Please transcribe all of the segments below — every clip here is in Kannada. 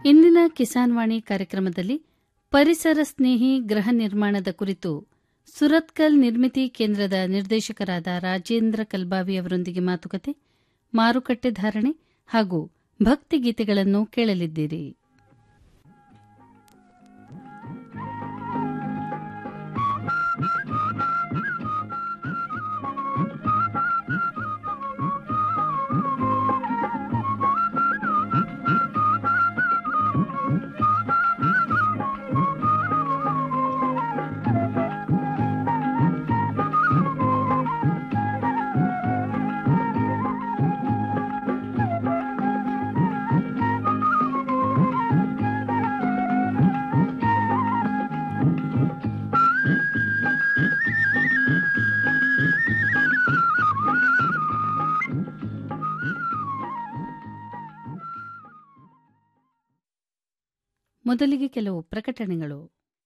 ಇಂದಿನ ಕಿಸಾನ್ ವಾಣಿ ಕಾರ್ಯಕ್ರಮದಲ್ಲಿ ಪರಿಸರ ಸ್ನೇಹಿ ಗೃಹ ನಿರ್ಮಾಣದ ಕುರಿತು ಸುರತ್ಕಲ್ ನಿರ್ಮಿತಿ ಕೇಂದ್ರದ ನಿರ್ದೇಶಕರಾದ ರಾಜೇಂದ್ರ ಕಲ್ಬಾವಿ ಅವರೊಂದಿಗೆ ಮಾತುಕತೆ ಮಾರುಕಟ್ಟೆ ಧಾರಣೆ ಹಾಗೂ ಭಕ್ತಿಗೀತೆಗಳನ್ನು ಕೇಳಲಿದ್ದೀರಿ ಮೊದಲಿಗೆ ಕೆಲವು ಪ್ರಕಟಣೆಗಳು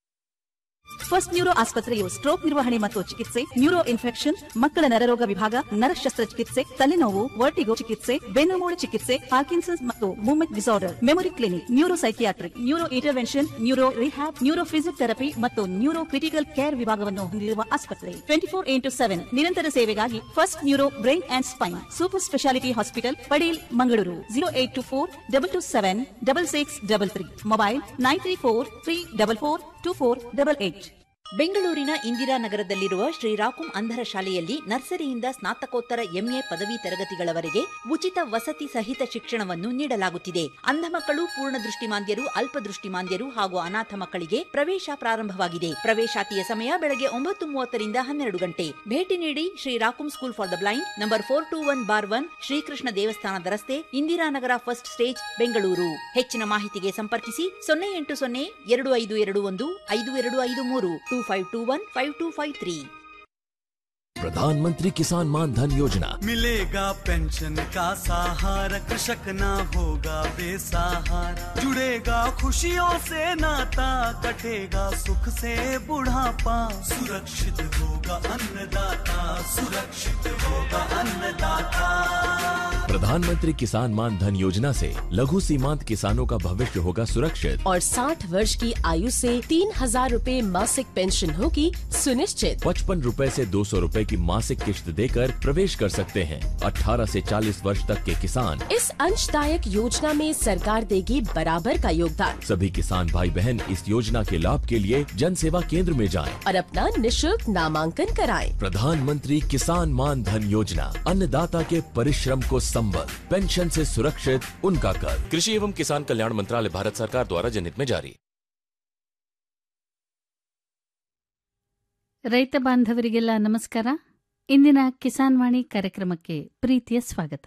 ಫಸ್ಟ್ ನ್ಯೂರೋ ಆಸ್ಪತ್ರೆಯು ಸ್ಟ್ರೋಕ್ ನಿರ್ವಹಣೆ ಮತ್ತು ಚಿಕಿತ್ಸೆ ನ್ಯೂರೋ ಇನ್ಫೆಕ್ಷನ್ ಮಕ್ಕಳ ನರರೋಗ ವಿಭಾಗ ನರ ಶಸ್ತ್ರಚಿಕಿತ್ಸೆ ತಲೆನೋವು ವರ್ಟಿಗೋ ಚಿಕಿತ್ಸೆ ಬೆನ್ನುಮೂಳೆ ಚಿಕಿತ್ಸೆ ಪಾರ್ಕಿನ್ಸನ್ಸ್ ಮತ್ತು movement disorder memory clinic neuro psychiatric neuro intervention neuro rehab neuro physiotherapy ಮತ್ತು ನ್ಯೂರೋ ಕ್ರಿಟಿಕಲ್ ಕೇರ್ ವಿಭಾಗವನ್ನು ಹೊಂದಿರುವ ಆಸ್ಪತ್ರೆ ಟ್ವೆಂಟಿ ಫೋರ್ ಇಂಟು ಸೆವೆನ್ ನಿರಂತರ ಸೇವೆಗಾಗಿ first neuro brain and spine super speciality hospital Padil Mangaluru zero eight two four double two seven double six double three mobile nine three four three double four two four double eight ಬೆಂಗಳೂರಿನ ಇಂದಿರಾನಗರದಲ್ಲಿರುವ ಶ್ರೀರಾಕುಂ ಅಂಧರ ಶಾಲೆಯಲ್ಲಿ ನರ್ಸರಿಯಿಂದ ಸ್ನಾತಕೋತ್ತರ ಎಂಎ ಪದವಿ ತರಗತಿಗಳವರೆಗೆ ಉಚಿತ ವಸತಿ ಸಹಿತ ಶಿಕ್ಷಣವನ್ನು ನೀಡಲಾಗುತ್ತಿದೆ ಅಂಧ ಮಕ್ಕಳು ಪೂರ್ಣ ದೃಷ್ಟಿಮಾಂದ್ಯರು ಅಲ್ಪದೃಷ್ಟಿಮಾಂದ್ಯರು ಹಾಗೂ ಅನಾಥ ಮಕ್ಕಳಿಗೆ ಪ್ರವೇಶ ಪ್ರಾರಂಭವಾಗಿದೆ ಪ್ರವೇಶಾತಿಯ ಸಮಯ ಬೆಳಗ್ಗೆ ಒಂಬತ್ತು ಮೂವತ್ತರಿಂದ ಹನ್ನೆರಡು ಗಂಟೆ ಭೇಟಿ ನೀಡಿ ಶ್ರೀರಾಕುಂ school for the blind number four two one bar one Shri Krishna ದೇವಸ್ಥಾನದ ರಸ್ತೆ ಇಂದಿರಾನಗರ ಫಸ್ಟ್ ಸ್ಟೇಜ್ ಬೆಂಗಳೂರು ಹೆಚ್ಚಿನ ಮಾಹಿತಿಗೆ ಸಂಪರ್ಕಿಸಿ ಸೊನ್ನೆ ಎಂಟು ಸೊನ್ನೆ ಎರಡು ಐದು ಎರಡು ಒಂದು ಐದು ಎರಡು ಐದು ಮೂರು two five two one five two five three प्रधानमंत्री किसान मान धन योजना मिलेगा पेंशन का सहारा कृषक ना होगा बेसहारा जुड़ेगा खुशियों से नाता कटेगा सुख से बुढ़ापा सुरक्षित होगा अन्नदाता सुरक्षित होगा अन्नदाता प्रधानमंत्री किसान मान धन योजना से लघु सीमांत किसानों का भविष्य होगा सुरक्षित और 60 वर्ष की आयु से तीन हजार रूपए मासिक पेंशन होगी सुनिश्चित पचपन रूपए से दो सौ रूपए की मासिक किश्त देकर प्रवेश कर सकते हैं 18 से 40 वर्ष तक के किसान इस अंशदायक योजना में सरकार देगी बराबर का योगदान सभी किसान भाई बहन इस योजना के लाभ के लिए जन सेवा केंद्र में जाएं। और अपना निशुल्क नामांकन कराएं। प्रधानमंत्री किसान मान धन योजना अन्नदाता के परिश्रम को संबल पेंशन से सुरक्षित उनका कर कृषि एवं किसान कल्याण मंत्रालय भारत सरकार द्वारा जनहित में जारी ರೈತ ಬಾಂಧವರಿಗೆಲ್ಲ ನಮಸ್ಕಾರ ಇಂದಿನ ಕಿಸಾನ್ ವಾಣಿ ಕಾರ್ಯಕ್ರಮಕ್ಕೆ ಪ್ರೀತಿಯ ಸ್ವಾಗತ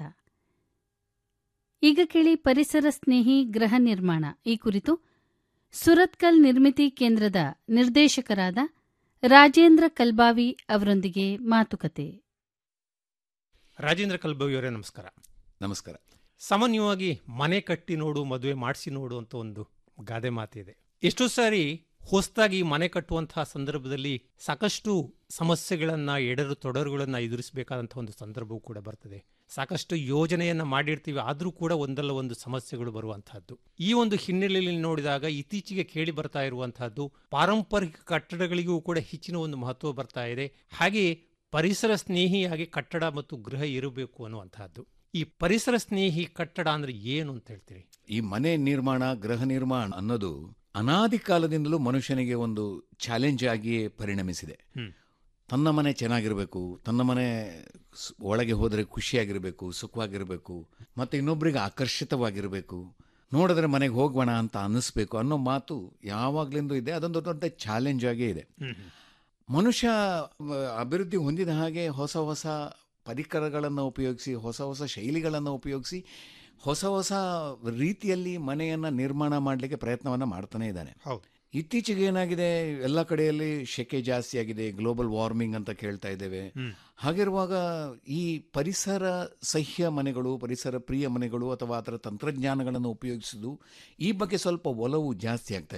ಈಗ ಕೇಳಿ ಪರಿಸರ ಸ್ನೇಹಿ ಗೃಹ ನಿರ್ಮಾಣ ಈ ಕುರಿತು ಸುರತ್ಕಲ್ ನಿರ್ಮಿತಿ ಕೇಂದ್ರದ ನಿರ್ದೇಶಕರಾದ ರಾಜೇಂದ್ರ ಕಲ್ಬಾವಿ ಅವರೊಂದಿಗೆ ಮಾತುಕತೆ ರಾಜೇಂದ್ರ ಕಲ್ಬವಿಯವರೇ ನಮಸ್ಕಾರ ನಮಸ್ಕಾರ ಸಾಮಾನ್ಯವಾಗಿ ಮನೆ ಕಟ್ಟಿ ನೋಡು ಮದುವೆ ಮಾಡಿಸಿ ನೋಡು ಅಂತ ಒಂದು ಗಾದೆ ಮಾತಿದೆ ಎಷ್ಟೋ ಸಾರಿ ಹೊಸದಾಗಿ ಮನೆ ಕಟ್ಟುವಂತಹ ಸಂದರ್ಭದಲ್ಲಿ ಸಾಕಷ್ಟು ಸಮಸ್ಯೆಗಳನ್ನ ಎಡರು ತೊಡರುಗಳನ್ನ ಎದುರಿಸಬೇಕಾದಂತಹ ಒಂದು ಸಂದರ್ಭವೂ ಕೂಡ ಬರ್ತದೆ ಸಾಕಷ್ಟು ಯೋಜನೆಯನ್ನ ಮಾಡಿರ್ತೀವಿ ಆದರೂ ಕೂಡ ಒಂದಲ್ಲ ಒಂದು ಸಮಸ್ಯೆಗಳು ಬರುವಂತಹದ್ದು ಈ ಒಂದು ಹಿನ್ನೆಲೆಯಲ್ಲಿ ನೋಡಿದಾಗ ಇತ್ತೀಚೆಗೆ ಕೇಳಿ ಬರ್ತಾ ಇರುವಂತಹದ್ದು ಪಾರಂಪರಿಕ ಕಟ್ಟಡಗಳಿಗೂ ಕೂಡ ಹೆಚ್ಚಿನ ಒಂದು ಮಹತ್ವ ಬರ್ತಾ ಇದೆ ಹಾಗೆಯೇ ಪರಿಸರ ಸ್ನೇಹಿಯಾಗಿ ಕಟ್ಟಡ ಮತ್ತು ಗೃಹ ಇರಬೇಕು ಅನ್ನುವಂತಹದ್ದು ಈ ಪರಿಸರ ಸ್ನೇಹಿ ಕಟ್ಟಡ ಅಂದ್ರೆ ಏನು ಅಂತ ಹೇಳ್ತೀರಿ ಈ ಮನೆ ನಿರ್ಮಾಣ ಗೃಹ ನಿರ್ಮಾಣ ಅನ್ನೋದು ಅನಾದಿ ಕಾಲದಿಂದಲೂ ಮನುಷ್ಯನಿಗೆ ಒಂದು ಚಾಲೆಂಜ್ ಆಗಿಯೇ ಪರಿಣಮಿಸಿದೆ ಹ್ಮ್. ತನ್ನ ಮನೆ ಚೆನ್ನಾಗಿರಬೇಕು ತನ್ನ ಮನೆ ಸ್- ಒಳಗೆ ಹೋದರೆ ಖುಷಿಯಾಗಿರಬೇಕು ಸುಖವಾಗಿರಬೇಕು ಮತ್ತು ಇನ್ನೊಬ್ಬರಿಗೆ ಆಕರ್ಷಿತವಾಗಿರಬೇಕು ನೋಡಿದ್ರೆ ಮನೆಗೆ ಹೋಗೋಣ ಅಂತ ಅನ್ನಿಸ್ಬೇಕು ಅನ್ನೋ ಮಾತು ಯಾವಾಗಲಿಂದ ಇದೆ ಅದೊಂದು ದೊಡ್ಡ ಚಾಲೆಂಜ್ ಆಗೇ ಇದೆ ಮನುಷ್ಯ ವ, ಅಭಿವೃದ್ಧಿ ಹೊಂದಿದ ಹಾಗೆ ಹೊಸ ಹೊಸ ಪರಿಕರಗಳನ್ನು ಉಪಯೋಗಿಸಿ ಹೊಸ ಹೊಸ ಶೈಲಿಗಳನ್ನು ಉಪಯೋಗಿಸಿ ಹೊಸ ಹೊಸ ರೀತಿಯಲ್ಲಿ ಮನೆಯನ್ನು ನಿರ್ಮಾಣ ಮಾಡಲಿಕ್ಕೆ ಪ್ರಯತ್ನವನ್ನು ಮಾಡ್ತಾನೆ ಇದ್ದಾನೆ ಹೌದು ಇತ್ತೀಚೆಗೆ ಏನಾಗಿದೆ ಎಲ್ಲ ಕಡೆಯಲ್ಲಿ ಶೆಕೆ ಜಾಸ್ತಿ ಆಗಿದೆ ಗ್ಲೋಬಲ್ ವಾರ್ಮಿಂಗ್ ಅಂತ ಕೇಳ್ತಾ ಇದ್ದೇವೆ ಹಾಗಿರುವಾಗ ಈ ಪರಿಸರ ಸಹ್ಯ ಮನೆಗಳು ಪರಿಸರ ಪ್ರಿಯ ಮನೆಗಳು ಅಥವಾ ಅದರ ತಂತ್ರಜ್ಞಾನಗಳನ್ನು ಉಪಯೋಗಿಸುವುದು ಈ ಬಗ್ಗೆ ಸ್ವಲ್ಪ ಒಲವು ಜಾಸ್ತಿ ಆಗ್ತಾ ಇದೆ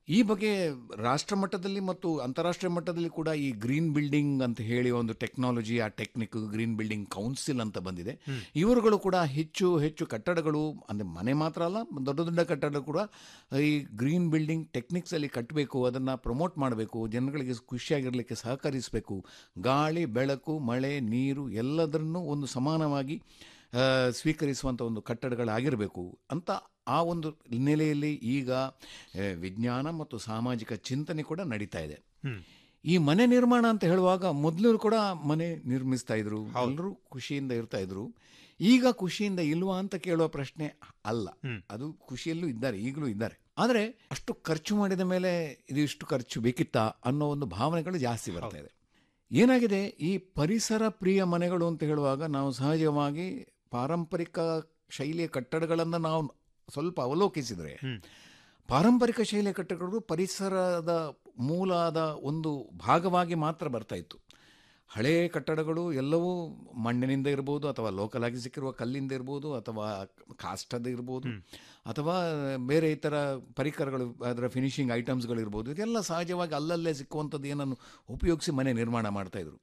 ಈ ಬಗ್ಗೆ ರಾಷ್ಟ್ರ ಮಟ್ಟದಲ್ಲಿ ಮತ್ತು ಅಂತಾರಾಷ್ಟ್ರೀಯ ಮಟ್ಟದಲ್ಲಿ ಕೂಡ ಈ ಗ್ರೀನ್ ಬಿಲ್ಡಿಂಗ್ ಅಂತ ಹೇಳಿ ಒಂದು ಟೆಕ್ನಾಲಜಿ ಆ ಟೆಕ್ನಿಕ್ ಗ್ರೀನ್ ಬಿಲ್ಡಿಂಗ್ ಕೌನ್ಸಿಲ್ ಅಂತ ಬಂದಿದೆ ಇವರುಗಳು ಕೂಡ ಹೆಚ್ಚು ಹೆಚ್ಚು ಕಟ್ಟಡಗಳು ಅಂದರೆ ಮನೆ ಮಾತ್ರ ಅಲ್ಲ ದೊಡ್ಡ ದೊಡ್ಡ ಕಟ್ಟಡ ಕೂಡ ಈ ಗ್ರೀನ್ ಬಿಲ್ಡಿಂಗ್ ಟೆಕ್ನಿಕ್ಸ್ ಅಲ್ಲಿ ಕಟ್ಟಬೇಕು ಅದನ್ನು ಪ್ರಮೋಟ್ ಮಾಡಬೇಕು ಜನಗಳಿಗೆ ಖುಷಿಯಾಗಿರಲಿಕ್ಕೆ ಸಹಕರಿಸಬೇಕು ಗಾಳಿ ಬೆಳಕು ಮಳೆ ನೀರು ಎಲ್ಲದರನ್ನೂ ಒಂದು ಸಮಾನವಾಗಿ ಆ, ಸ್ವೀಕರಿಸುವಂಥ ಒಂದು ಕಟ್ಟಡಗಳಾಗಿರಬೇಕು ಅಂತ ಆ ಒಂದು ನೆಲೆಯಲ್ಲಿ ಈಗ ಆ, ವಿಜ್ಞಾನ ಮತ್ತು ಸಾಮಾಜಿಕ ಚಿಂತನೆ ಕೂಡ ನಡೀತಾ ಇದೆ ಹ್ಮ್. ಈ ಮನೆ ನಿರ್ಮಾಣ ಅಂತ ಹೇಳುವಾಗ ಮೊದಲು ಕೂಡ ಮನೆ ನಿರ್ಮಿಸ್ತಾ ಇದ್ರು ಎಲ್ಲರೂ ಖುಷಿಯಿಂದ ಇರ್ತಾ ಇದ್ರು ಈಗ ಖುಷಿಯಿಂದ ಇಲ್ವಾ ಅಂತ ಕೇಳುವ ಪ್ರಶ್ನೆ ಅಲ್ಲ ಹ್ಮ್. ಅದು ಖುಷಿಯಲ್ಲೂ ಇದ್ದಾರೆ ಈಗಲೂ ಇದ್ದಾರೆ ಆದರೆ ಅಷ್ಟು ಖರ್ಚು ಮಾಡಿದ ಮೇಲೆ ಇದು ಇಷ್ಟು ಖರ್ಚು ಬೇಕಿತ್ತಾ ಅನ್ನೋ ಒಂದು ಭಾವನೆಗಳು ಜಾಸ್ತಿ ಬರ್ತಾ ಇದೆ ಏನಾಗಿದೆ ಈ ಪರಿಸರ ಪ್ರಿಯ ಮನೆಗಳು ಅಂತ ಹೇಳುವಾಗ ನಾವು ಸಹಜವಾಗಿ ಪಾರಂಪರಿಕ ಶೈಲಿಯ ಕಟ್ಟಡಗಳನ್ನು ನಾವು ಸ್ವಲ್ಪ ಅವಲೋಕಿಸಿದರೆ ಹ್ಮ್. ಪಾರಂಪರಿಕ ಶೈಲಿಯ ಕಟ್ಟಡಗಳು ಪರಿಸರದ ಮೂಲದ ಒಂದು ಭಾಗವಾಗಿ ಮಾತ್ರ ಬರ್ತಾ ಇತ್ತು ಹಳೆಯ ಕಟ್ಟಡಗಳು ಎಲ್ಲವೂ ಮಣ್ಣಿನಿಂದ ಇರ್ಬೋದು ಅಥವಾ ಲೋಕಲ್ ಆಗಿ ಸಿಕ್ಕಿರುವ ಕಲ್ಲಿಂದ ಇರ್ಬೋದು ಅಥವಾ ಕಾಸ್ಟದ ಇರ್ಬೋದು ಅಥವಾ ಬೇರೆ ಇತರ ಪರಿಕರಗಳು ಅದರ ಫಿನಿಶಿಂಗ್ ಐಟಮ್ಸ್ಗಳು ಇರ್ಬೋದು ಇದೆಲ್ಲ ಸಹಜವಾಗಿ ಅಲ್ಲಲ್ಲೇ ಸಿಕ್ಕುವಂಥದ್ದು ಏನನ್ನು ಉಪಯೋಗಿಸಿ ಮನೆ ನಿರ್ಮಾಣ ಮಾಡ್ತಾ ಇದ್ರು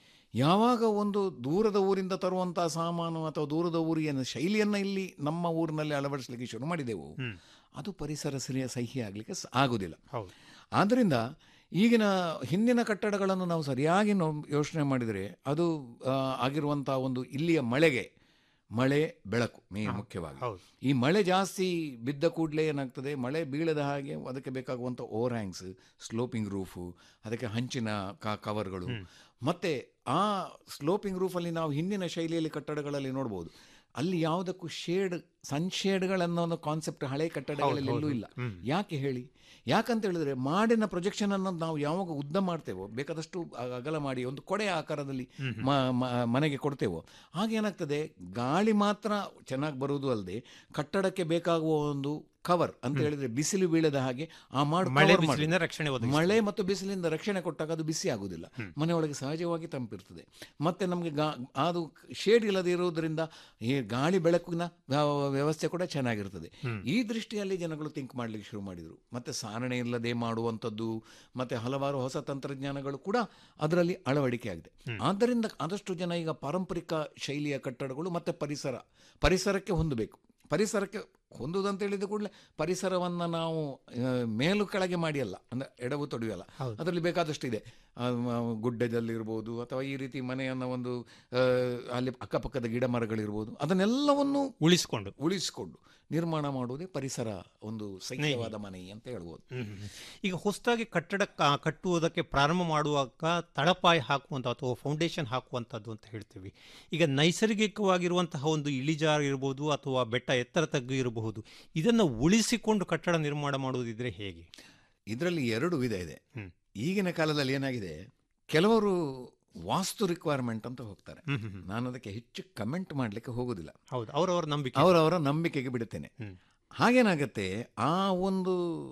ಯಾವಾಗ ಒಂದು ದೂರದ ಊರಿಂದ ತರುವಂಥ ಸಾಮಾನು ಅಥವಾ ದೂರದ ಊರಿನ ಶೈಲಿಯನ್ನು ಇಲ್ಲಿ ನಮ್ಮ ಊರಿನಲ್ಲಿ ಅಳವಡಿಸಲಿಕ್ಕೆ ಶುರು ಮಾಡಿದೆವು ಅದು ಪರಿಸರ ಸರಿಯ ಸಹಿ ಆಗಲಿಕ್ಕೆ ಆಗೋದಿಲ್ಲ ಹೌದು ಆದ್ದರಿಂದ ಈಗಿನ ಹಿಂದಿನ ಕಟ್ಟಡಗಳನ್ನು ನಾವು ಸರಿಯಾಗಿ ನಾವು ಯೋಚನೆ ಮಾಡಿದರೆ ಅದು ಆ, ಆಗಿರುವಂಥ ಒಂದು ಇಲ್ಲಿಯ ಮಳೆಗೆ ಮಳೆ ಬೆಳಕು ಮೇ ಮುಖ್ಯವಾಗಿ ಹೌದು ಈ ಮಳೆ ಜಾಸ್ತಿ ಬಿದ್ದ ಕೂಡಲೇ ಏನಾಗ್ತದೆ ಮಳೆ ಬೀಳದ ಹಾಗೆ ಅದಕ್ಕೆ ಬೇಕಾಗುವಂಥ ಓವರ್ ಹ್ಯಾಂಗ್ಸ್ ಸ್ಲೋಪಿಂಗ್ ರೂಫು ಅದಕ್ಕೆ ಹಂಚಿನ ಕ ಕವರ್ಗಳು ಮತ್ತೆ ಆ ಸ್ಲೋಪಿಂಗ್ ರೂಫಲ್ಲಿ ನಾವು ಹಿಂದಿನ ಶೈಲಿಯಲ್ಲಿ ಕಟ್ಟಡಗಳಲ್ಲಿ ನೋಡ್ಬೋದು ಅಲ್ಲಿ ಯಾವುದಕ್ಕೂ ಶೇಡ್ ಸನ್ಶೇಡ್ಗಳನ್ನೋ ಒಂದು ಕಾನ್ಸೆಪ್ಟ್ ಹಳೆ ಕಟ್ಟಡಗಳಲ್ಲಿ ಎಲ್ಲೂ ಇಲ್ಲ ಯಾಕೆ ಹೇಳಿ ಯಾಕಂತ ಹೇಳಿದ್ರೆ ಮಾಡಿನ ಪ್ರೊಜೆಕ್ಷನ್ ಅನ್ನೋದು ನಾವು ಯಾವಾಗ ಉದ್ದ ಮಾಡ್ತೇವೋ ಬೇಕಾದಷ್ಟು ಅ- ಅಗಲ ಮಾಡಿ ಒಂದು ಕೊಡೆಯ ಆಕಾರದಲ್ಲಿ ಮ- ಮ- ಮನೆಗೆ ಕೊಡ್ತೇವೋ ಆಗ ಏನಾಗ್ತದೆ ಗಾಳಿ ಮಾತ್ರ ಚೆನ್ನಾಗಿ ಬರುವುದು ಅಲ್ಲದೆ ಕಟ್ಟಡಕ್ಕೆ ಬೇಕಾಗುವ ಒಂದು ಕವರ್ ಅಂತ ಹೇಳಿದ್ರೆ ಬಿಸಿಲು ಬೀಳದ ಹಾಗೆ ಆ ಮಾಡು ಮಳೆ cover ಮಾಡಿ. ಬಿಸಿಲಿಂದ ರಕ್ಷಣೆ ಒದಗಿಸ್ತದೆ. ಮಳೆ ಮತ್ತು ಬಿಸಿಲಿಂದ ರಕ್ಷಣೆ ಕೊಟ್ಟಾಗ ಅದು ಬಿಸಿ ಆಗುವುದಿಲ್ಲ ಮನೆಯೊಳಗೆ ಸಹಜವಾಗಿ ತಂಪಿರ್ತದೆ ಮತ್ತೆ ನಮಗೆ ಗಾ ಅದು ಶೇಡ್ ಇಲ್ಲದೆ ಇರುವುದರಿಂದ ಈ ಗಾಳಿ ಬೆಳಕಿನ ವ್ಯ- ವ್ಯವಸ್ಥೆ ಕೂಡ ಚೆನ್ನಾಗಿರ್ತದೆ ಈ ದೃಷ್ಟಿಯಲ್ಲಿ ಜನಗಳು ಥಿಂಕ್ ಮಾಡ್ಲಿಕ್ಕೆ ಶುರು ಮಾಡಿದರು ಮತ್ತೆ ಸಾರಣೆ ಇಲ್ಲದೆ ಮಾಡುವಂಥದ್ದು ಮತ್ತೆ ಹಲವಾರು ಹೊಸ ತಂತ್ರಜ್ಞಾನಗಳು ಕೂಡ ಅದರಲ್ಲಿ ಅಳವಡಿಕೆ ಆಗಿದೆ ಆದ್ದರಿಂದ ಆದಷ್ಟು ಜನ ಈಗ ಪಾರಂಪರಿಕ ಶೈಲಿಯ ಕಟ್ಟಡಗಳು ಮತ್ತೆ ಪರಿಸರ ಪರಿಸರಕ್ಕೆ ಹೊಂದಬೇಕು ಪರಿಸರಕ್ಕೆ ಹೊಂದುವುದಂತ ಹೇಳಿದ ಕೂಡಲೇ ಪರಿಸರವನ್ನು ನಾವು ಆ, ಮೇಲು ಕೆಳಗೆ ಮಾಡಿ ಅಲ್ಲ ಅಂದರೆ ಎಡವು ತೊಡೆಯಲ್ಲ ಅದರಲ್ಲಿ ಬೇಕಾದಷ್ಟು ಇದೆ ಆ, ಮ- ಗುಡ್ಡದಲ್ಲಿರ್ಬೋದು ಅಥವಾ ಈ ರೀತಿ ಮನೆಯನ್ನು ಒಂದು ಆ, ಅಲ್ಲಿ ಅಕ್ಕಪಕ್ಕದ ಗಿಡ ಮರಗಳಿರ್ಬೋದು ಅದನ್ನೆಲ್ಲವನ್ನು ಉಳಿಸಿಕೊಂಡು ಉಳಿಸಿಕೊಂಡು ನಿರ್ಮಾಣ ಮಾಡುವುದೇ ಪರಿಸರ ಒಂದು ಸೈನ್ಯವಾದ ಮನೆ ಅಂತ ಹೇಳ್ಬೋದು ಈಗ ಹೊಸದಾಗಿ ಕಟ್ಟಡ ಕ- ಕಟ್ಟುವುದಕ್ಕೆ ಪ್ರಾರಂಭ ಮಾಡುವಾಗ ತಳಪಾಯ ಹಾಕುವಂಥ ಅಥವಾ ಫೌಂಡೇಶನ್ ಹಾಕುವಂಥದ್ದು ಅಂತ ಹೇಳ್ತೀವಿ ಈಗ ನೈಸರ್ಗಿಕವಾಗಿರುವಂತಹ ಒಂದು ಇಳಿಜಾರು ಇರಬಹುದು ಅಥವಾ ಬೆಟ್ಟ ಎತ್ತರ ತಗ್ಗು ಇರಬಹುದು ಇದನ್ನು ಉಳಿಸಿಕೊಂಡು ಕಟ್ಟಡ ನಿರ್ಮಾಣ ಮಾಡುವುದಿದ್ರೆ ಹೇಗೆ ಇದರಲ್ಲಿ ಎರಡು ವಿಧ ಇದೆ ಹ್ಮ್. ಈಗಿನ ಕಾಲದಲ್ಲಿ ಏನಾಗಿದೆ ಕೆಲವರು ವಾಸ್ತು ರಿಕ್ವೈರ್ಮೆಂಟ್ ಅಂತ ಹೋಗ್ತಾರೆ ಹ್ಮ್ ಹ್ಮ್ ಹ್ಮ್. ನಾನು ಅದಕ್ಕೆ ಹೆಚ್ಚು ಕಮೆಂಟ್ ಮಾಡಲಿಕ್ಕೆ ಹೋಗೋದಿಲ್ಲ ಹೌದು ಅವರವರ ನಂಬಿಕೆ ಅವರವರ ನಂಬಿಕೆಗೆ ಬಿಡುತ್ತೇನೆ ಹ್ಮ್. ಹಾಗೇನಾಗತ್ತೆ ಆ ಒಂದು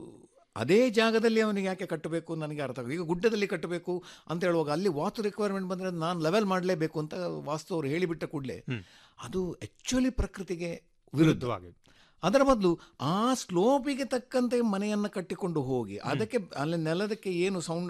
ಅದೇ ಜಾಗದಲ್ಲಿ ಅವನಿಗೆ ಯಾಕೆ ಕಟ್ಟಬೇಕು ಅಂತ ನನಗೆ ಅರ್ಥ ಆಗ ಈಗ ಗುಡ್ಡದಲ್ಲಿ ಕಟ್ಟಬೇಕು ಅಂತ ಹೇಳುವಾಗ ಅಲ್ಲಿ ವಾಸ್ತು ರಿಕ್ವೈರ್ಮೆಂಟ್ ಬಂದರೆ ನಾನು ಲೆವೆಲ್ ಮಾಡಲೇಬೇಕು ಅಂತ ವಾಸ್ತು ಅವರು ಹೇಳಿಬಿಟ್ಟ ಕೂಡಲೇ ಅದು ಆ್ಯಕ್ಚುಲಿ ಪ್ರಕೃತಿಗೆ ವಿರುದ್ಧ ವಿರುದ್ಧವಾಗಿ ಅದರ ಬದಲು ಆ ಸ್ಲೋಪಿಗೆ ತಕ್ಕಂತೆ ಮನೆಯನ್ನು ಕಟ್ಟಿಕೊಂಡು ಹೋಗಿ ಅದಕ್ಕೆ ಅಲ್ಲಿ ನೆಲದಕ್ಕೆ ಏನು ಸೌಂಡ್